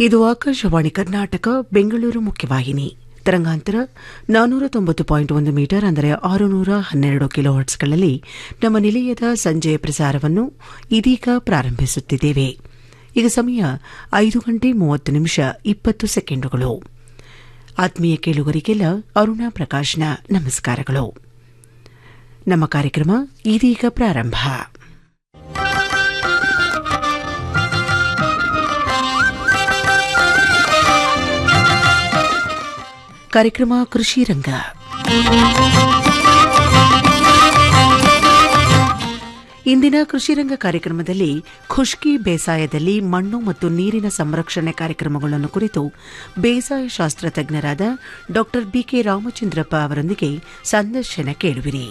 ಇದು ಆಕಾಶವಾಣಿ ಕರ್ನಾಟಕ ಬೆಂಗಳೂರು ಮುಖ್ಯವಾಹಿನಿ ತರಂಗಾಂತರ ನಾನ್ನೂರ ತೊಂಬತ್ತು ಪಾಯಿಂಟ್ ಒಂದು ಮೀಟರ್ ಅಂದರೆ ಆರುನೂರ ಹನ್ನೆರಡು ಕಿಲೋಹರ್ಟ್ಸ್ಗಳಲ್ಲಿ ನಮ್ಮ ನಿಲಯದ ಸಂಜೆಯ ಪ್ರಸಾರವನ್ನು ಇದೀಗ ಪ್ರಾರಂಭಿಸುತ್ತಿದ್ದೇವೆ ಈಗ ಸಮಯ ಐದು ಗಂಟೆ ಮೂವತ್ತು ನಿಮಿಷ ಇಪ್ಪತ್ತು ಸೆಕೆಂಡುಗಳು ಆತ್ಮೀಯ ಕೇಳುಗರಿಗೆಲ್ಲ ಅರುಣಾ ಪ್ರಕಾಶ್ನ ನಮಸ್ಕಾರಗಳು ನಮ್ಮ ಕಾರ್ಯಕ್ರಮ ಇದೀಗ ಪ್ರಾರಂಭ ಕಾರ್ಯಕ್ರಮ ಕೃಷಿ ರಂಗ ಇಂದಿನ ಕೃಷಿ ರಂಗ ಕಾರ್ಯಕ್ರಮದಲ್ಲಿ ಖುಷ್ಕಿ ಬೇಸಾಯದಲ್ಲಿ ಮಣ್ಣು ಮತ್ತು ನೀರಿನ ಸಂರಕ್ಷಣೆ ಕಾರ್ಯಕ್ರಮಗಳನ್ನು ಕುರಿತು ಬೇಸಾಯ ಶಾಸ್ತ್ರ ತಜ್ಞರಾದ ಡಾ ಬಿಕೆ ರಾಮಚಂದ್ರಪ್ಪ ಅವರೊಂದಿಗೆ ಸಂದರ್ಶನ ಕೇಳುವಿರಿ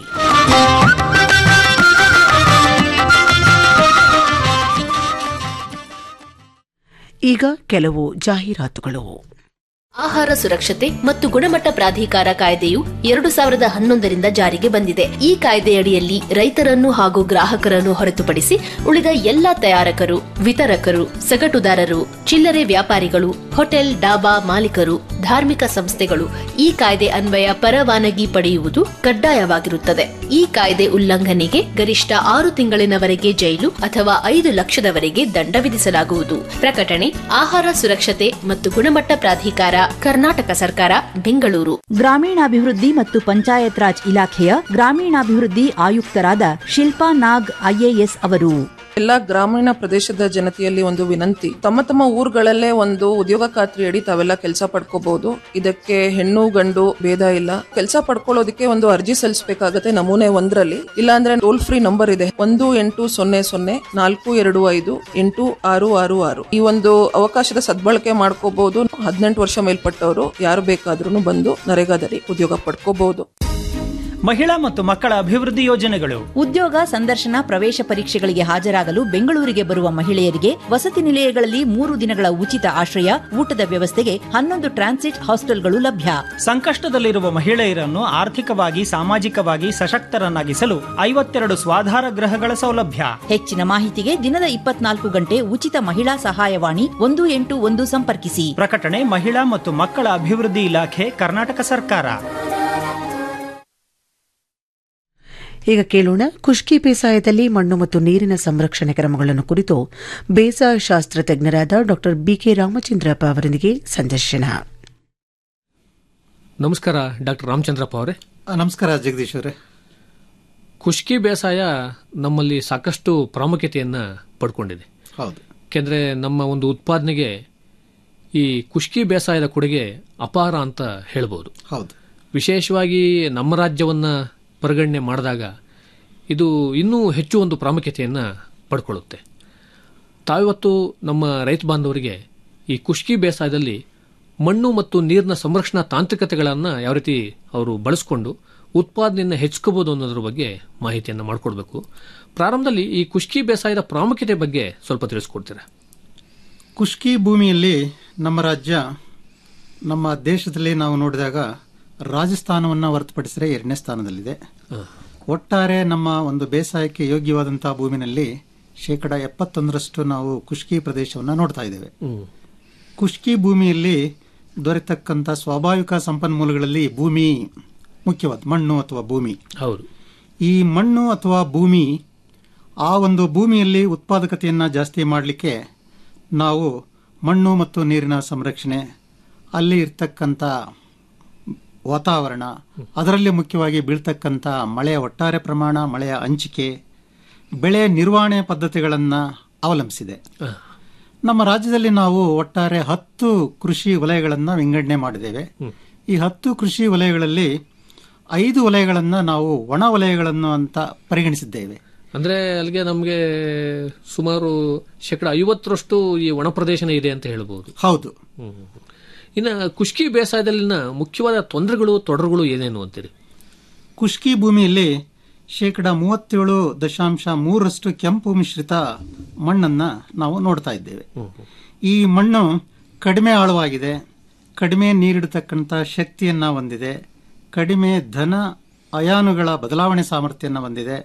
ಈಗ ಕೆಲವು ಜಾಹೀರಾತುಗಳು ಆಹಾರ ಸುರಕ್ಷತೆ ಮತ್ತು ಗುಣಮಟ್ಟ ಪ್ರಾಧಿಕಾರ ಕಾಯ್ದೆಯು ಎರಡು ಸಾವಿರದ ಹನ್ನೊಂದರಿಂದ ಜಾರಿಗೆ ಬಂದಿದೆ ಈ ಕಾಯ್ದೆಯಡಿಯಲ್ಲಿ ರೈತರನ್ನು ಹಾಗೂ ಗ್ರಾಹಕರನ್ನು ಹೊರತುಪಡಿಸಿ ಉಳಿದ ಎಲ್ಲಾ ತಯಾರಕರು ವಿತರಕರು ಸಗಟುದಾರರು ಚಿಲ್ಲರೆ ವ್ಯಾಪಾರಿಗಳು ಹೋಟೆಲ್ ಡಾಬಾ ಮಾಲೀಕರು ಧಾರ್ಮಿಕ ಸಂಸ್ಥೆಗಳು ಈ ಕಾಯ್ದೆ ಅನ್ವಯ ಪರವಾನಗಿ ಪಡೆಯುವುದು ಕಡ್ಡಾಯವಾಗಿರುತ್ತದೆ ಈ ಕಾಯ್ದೆ ಉಲ್ಲಂಘನೆಗೆ ಗರಿಷ್ಠ ಆರು ತಿಂಗಳಿನವರೆಗೆ ಜೈಲು ಅಥವಾ ಐದು ಲಕ್ಷದವರೆಗೆ ದಂಡ ವಿಧಿಸಲಾಗುವುದು ಪ್ರಕಟಣೆ ಆಹಾರ ಸುರಕ್ಷತೆ ಮತ್ತು ಗುಣಮಟ್ಟ ಪ್ರಾಧಿಕಾರ ಕರ್ನಾಟಕ ಸರ್ಕಾರ ಬೆಂಗಳೂರು ಗ್ರಾಮೀಣಾಭಿವೃದ್ಧಿ ಮತ್ತು ಪಂಚಾಯತ್ ರಾಜ್ ಇಲಾಖೆಯ ಗ್ರಾಮೀಣಾಭಿವೃದ್ಧಿ ಆಯುಕ್ತರಾದ ಶಿಲ್ಪಾ ನಾಗ್ ಐಎಎಸ್ ಅವರು ಎಲ್ಲಾ ಗ್ರಾಮೀಣ ಪ್ರದೇಶದ ಜನತೆಯಲ್ಲಿ ಒಂದು ವಿನಂತಿ ತಮ್ಮ ತಮ್ಮ ಊರುಗಳಲ್ಲೇ ಒಂದು ಉದ್ಯೋಗ ಖಾತ್ರಿ ಅಡಿ ತಾವೆಲ್ಲ ಕೆಲಸ ಪಡ್ಕೋಬಹುದು ಇದಕ್ಕೆ ಹೆಣ್ಣು ಗಂಡು ಭೇದ ಇಲ್ಲ ಕೆಲಸ ಪಡ್ಕೊಳ್ಳೋದಕ್ಕೆ ಒಂದು ಅರ್ಜಿ ಸಲ್ಲಿಸಬೇಕಾಗತ್ತೆ ನಮೂನೆ ಒಂದರಲ್ಲಿ ಇಲ್ಲಾಂದ್ರೆ ಟೋಲ್ ಫ್ರೀ ನಂಬರ್ ಇದೆ ಒಂದು ಎಂಟು ಸೊನ್ನೆ ಸೊನ್ನೆ ನಾಲ್ಕು ಎರಡು ಐದು ಎಂಟು ಆರು ಆರು ಆರು ಈ ಒಂದು ಅವಕಾಶದ ಸದ್ಬಳಕೆ ಮಾಡ್ಕೋಬಹುದು ಹದಿನೆಂಟು ವರ್ಷ ಮೇಲ್ಪಟ್ಟವರು ಯಾರು ಬೇಕಾದ್ರೂ ಬಂದು ನರೇಗಾದಲ್ಲಿ ಉದ್ಯೋಗ ಪಡ್ಕೋಬಹುದು ಮಹಿಳಾ ಮತ್ತು ಮಕ್ಕಳ ಅಭಿವೃದ್ಧಿ ಯೋಜನೆಗಳು ಉದ್ಯೋಗ ಸಂದರ್ಶನ ಪ್ರವೇಶ ಪರೀಕ್ಷೆಗಳಿಗೆ ಹಾಜರಾಗಲು ಬೆಂಗಳೂರಿಗೆ ಬರುವ ಮಹಿಳೆಯರಿಗೆ ವಸತಿ ನಿಲಯಗಳಲ್ಲಿ ಮೂರು ದಿನಗಳ ಉಚಿತ ಆಶ್ರಯ ಊಟದ ವ್ಯವಸ್ಥೆಗೆ ಹನ್ನೊಂದು ಟ್ರಾನ್ಸಿಟ್ ಹಾಸ್ಟೆಲ್ಗಳು ಲಭ್ಯ ಸಂಕಷ್ಟದಲ್ಲಿರುವ ಮಹಿಳೆಯರನ್ನು ಆರ್ಥಿಕವಾಗಿ ಸಾಮಾಜಿಕವಾಗಿ ಸಶಕ್ತರನ್ನಾಗಿಸಲು ಐವತ್ತೆರಡು ಸ್ವಾಧಾರ ಗೃಹಗಳ ಸೌಲಭ್ಯ ಹೆಚ್ಚಿನ ಮಾಹಿತಿಗೆ ದಿನದ ಇಪ್ಪತ್ನಾಲ್ಕು ಗಂಟೆ ಉಚಿತ ಮಹಿಳಾ ಸಹಾಯವಾಣಿ ಒಂದು ಎಂಟು ಒಂದು ಸಂಪರ್ಕಿಸಿ ಪ್ರಕಟಣೆ ಮಹಿಳಾ ಮತ್ತು ಮಕ್ಕಳ ಅಭಿವೃದ್ಧಿ ಇಲಾಖೆ ಕರ್ನಾಟಕ ಸರ್ಕಾರ ಈಗ ಕೇಳೋಣ ಖುಷ್ಕಿ ಬೇಸಾಯದಲ್ಲಿ ಮಣ್ಣು ಮತ್ತು ನೀರಿನ ಸಂರಕ್ಷಣೆ ಕ್ರಮಗಳನ್ನು ಕುರಿತು ಬೇಸಾಯ ಶಾಸ್ತ್ರ ತಜ್ಞರಾದ ಡಾ ಬಿಕೆ ರಾಮಚಂದ್ರಪ್ಪ ಅವರೊಂದಿಗೆ ಸಂದರ್ಶನ ನಮಸ್ಕಾರ ಡಾಕ್ಟರ್ ರಾಮಚಂದ್ರಪ್ಪ ಅವರೇ ಆ, ನಮಸ್ಕಾರ ಜಗದೀಶ್ ಅವರೇ ಖುಷ್ಕಿ ಬೇಸಾಯ ನಮ್ಮಲ್ಲಿ ಸಾಕಷ್ಟು ಪ್ರಾಮುಖ್ಯತೆಯನ್ನು ಪಡ್ಕೊಂಡಿದೆ ಹೌದು ಯಾಕೆಂದರೆ ನಮ್ಮ ಒಂದು ಉತ್ಪಾದನೆಗೆ ಈ ಖುಷ್ಕಿ ಬೇಸಾಯದ ಕೊಡುಗೆ ಅಪಾರ ಅಂತ ಹೇಳ್ಬೋದು ಹೌದು ವಿಶೇಷವಾಗಿ ನಮ್ಮ ರಾಜ್ಯವನ್ನು ಪರಿಗಣನೆ ಮಾಡಿದಾಗ ಇದು ಇನ್ನೂ ಹೆಚ್ಚು ಒಂದು ಪ್ರಾಮುಖ್ಯತೆಯನ್ನು ಪಡ್ಕೊಳ್ಳುತ್ತೆ ತಾವಿವತ್ತು ನಮ್ಮ ರೈತ ಬಾಂಧವರಿಗೆ ಈ ಖುಷ್ಕಿ ಬೇಸಾಯದಲ್ಲಿ ಮಣ್ಣು ಮತ್ತು ನೀರಿನ ಸಂರಕ್ಷಣಾ ತಾಂತ್ರಿಕತೆಗಳನ್ನು ಯಾವ ರೀತಿ ಅವರು ಬಳಸ್ಕೊಂಡು ಉತ್ಪಾದನೆಯನ್ನು ಹೆಚ್ಚಿಸಬಹುದು ಅನ್ನೋದ್ರ ಬಗ್ಗೆ ಮಾಹಿತಿಯನ್ನು ಮಾಡಿಕೊಡ್ಬೇಕು ಪ್ರಾರಂಭದಲ್ಲಿ ಈ ಖುಷ್ಕಿ ಬೇಸಾಯದ ಪ್ರಾಮುಖ್ಯತೆ ಬಗ್ಗೆ ಸ್ವಲ್ಪ ತಿಳಿಸ್ಕೊಡ್ತೀರಾ ಕುಷ್ಕಿ ಭೂಮಿಯಲ್ಲಿ ನಮ್ಮ ರಾಜ್ಯ ನಮ್ಮ ದೇಶದಲ್ಲಿ ನಾವು ನೋಡಿದಾಗ ರಾಜಸ್ಥಾನವನ್ನು ಹೊರತುಪಡಿಸಿದರೆ ಎರಡನೇ ಸ್ಥಾನದಲ್ಲಿದೆ ಒಟ್ಟಾರೆ ನಮ್ಮ ಒಂದು ಬೇಸಾಯಕ್ಕೆ ಯೋಗ್ಯವಾದಂತಹ ಭೂಮಿನಲ್ಲಿ ಶೇಕಡ ಎಪ್ಪತ್ತೊಂದರಷ್ಟು ನಾವು ಕುಷ್ಕಿ ಪ್ರದೇಶವನ್ನು ನೋಡ್ತಾ ಇದ್ದೇವೆ ಕುಷ್ಕಿ ಭೂಮಿಯಲ್ಲಿ ದೊರೆತಕ್ಕಂಥ ಸ್ವಾಭಾವಿಕ ಸಂಪನ್ಮೂಲಗಳಲ್ಲಿ ಭೂಮಿ ಮುಖ್ಯವಾದ ಮಣ್ಣು ಅಥವಾ ಭೂಮಿ ಹೌದು ಈ ಮಣ್ಣು ಅಥವಾ ಭೂಮಿ ಆ ಒಂದು ಭೂಮಿಯಲ್ಲಿ ಉತ್ಪಾದಕತೆಯನ್ನು ಜಾಸ್ತಿ ಮಾಡಲಿಕ್ಕೆ ನಾವು ಮಣ್ಣು ಮತ್ತು ನೀರಿನ ಸಂರಕ್ಷಣೆ ಅಲ್ಲಿ ಇರ್ತಕ್ಕಂಥ ವಾತಾವರಣ ಅದರಲ್ಲಿ ಮುಖ್ಯವಾಗಿ ಬೀಳ್ತಕ್ಕಂಥ ಮಳೆಯ ಒಟ್ಟಾರೆ ಪ್ರಮಾಣ ಮಳೆಯ ಹಂಚಿಕೆ ಬೆಳೆ ನಿರ್ವಹಣೆ ಪದ್ಧತಿಗಳನ್ನು ಅವಲಂಬಿಸಿದೆ ನಮ್ಮ ರಾಜ್ಯದಲ್ಲಿ ನಾವು ಒಟ್ಟಾರೆ ಹತ್ತು ಕೃಷಿ ವಲಯಗಳನ್ನು ವಿಂಗಡಣೆ ಮಾಡಿದ್ದೇವೆ ಈ ಹತ್ತು ಕೃಷಿ ವಲಯಗಳಲ್ಲಿ ಐದು ವಲಯಗಳನ್ನು ನಾವು ಒಣ ವಲಯಗಳನ್ನು ಅಂತ ಪರಿಗಣಿಸಿದ್ದೇವೆ ಅಂದ್ರೆ ಅಲ್ಲಿಗೆ ನಮಗೆ ಸುಮಾರು ಶೇಕಡ ಐವತ್ತರಷ್ಟು ಈ ಒಣ ಪ್ರದೇಶನೇ ಇದೆ ಅಂತ ಹೇಳ್ಬೋದು ಹೌದು ಇನ್ನು ಖುಷ್ಕಿ ಬೇಸಾಯದಲ್ಲಿನ ಮುಖ್ಯವಾದ ತೊಂದರೆಗಳು ತೊಡರುಗಳು ಏನೇನು ಅಂತೀರಿ ಕುಷ್ಕಿ ಭೂಮಿಯಲ್ಲಿ ಶೇಕಡ ಮೂವತ್ತೇಳು ದಶಾಂಶ ಮೂರರಷ್ಟು ಕೆಂಪು ಮಿಶ್ರಿತ ಮಣ್ಣನ್ನು ನಾವು ನೋಡ್ತಾ ಇದ್ದೇವೆ ಈ ಮಣ್ಣು ಕಡಿಮೆ ಆಳವಾಗಿದೆ ಕಡಿಮೆ ನೀರಿಡತಕ್ಕಂಥ ಶಕ್ತಿಯನ್ನು ಹೊಂದಿದೆ ಕಡಿಮೆ ಧನ ಅಯಾನುಗಳ ಬದಲಾವಣೆ ಸಾಮರ್ಥ್ಯವನ್ನು ಹೊಂದಿದೆ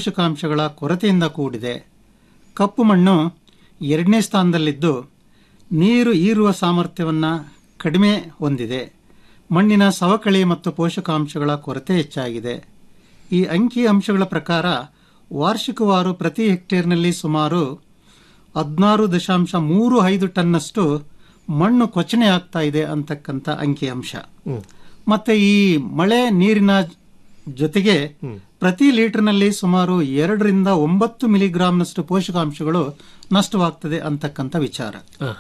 ಪೋಷಕಾಂಶಗಳ ಕೊರತೆಯಿಂದ ಕೂಡಿದೆ ಕಪ್ಪು ಮಣ್ಣು ಎರಡನೇ ಸ್ಥಾನದಲ್ಲಿದ್ದು ನೀರು ಹೀರುವ ಸಾಮರ್ಥ್ಯವನ್ನ ಕಡಿಮೆ ಹೊಂದಿದೆ ಮಣ್ಣಿನ ಸವಕಳಿ ಮತ್ತು ಪೋಷಕಾಂಶಗಳ ಕೊರತೆ ಹೆಚ್ಚಾಗಿದೆ ಈ ಅಂಕಿ ಅಂಶಗಳ ಪ್ರಕಾರ ವಾರ್ಷಿಕವಾರು ಪ್ರತಿ ಹೆಕ್ಟೇರ್ನಲ್ಲಿ ಸುಮಾರು ಹದಿನಾರು ದಶಾಂಶ ಮೂರು ಐದು ಟನ್ನಷ್ಟು ಮಣ್ಣು ಕೊಚ್ಚಣೆ ಆಗ್ತಾ ಇದೆ ಅಂತಕ್ಕಂಥ ಅಂಕಿ ಅಂಶ ಮತ್ತೆ ಈ ಮಳೆ ನೀರಿನ ಜೊತೆಗೆ ಪ್ರತಿ ಲೀಟರ್ನಲ್ಲಿ ಸುಮಾರು ಎರಡರಿಂದ ಒಂಬತ್ತು ಮಿಲಿಗ್ರಾಂನಷ್ಟು ಪೋಷಕಾಂಶಗಳು ನಷ್ಟವಾಗ್ತದೆ ಅಂತಕ್ಕಂಥ ವಿಚಾರ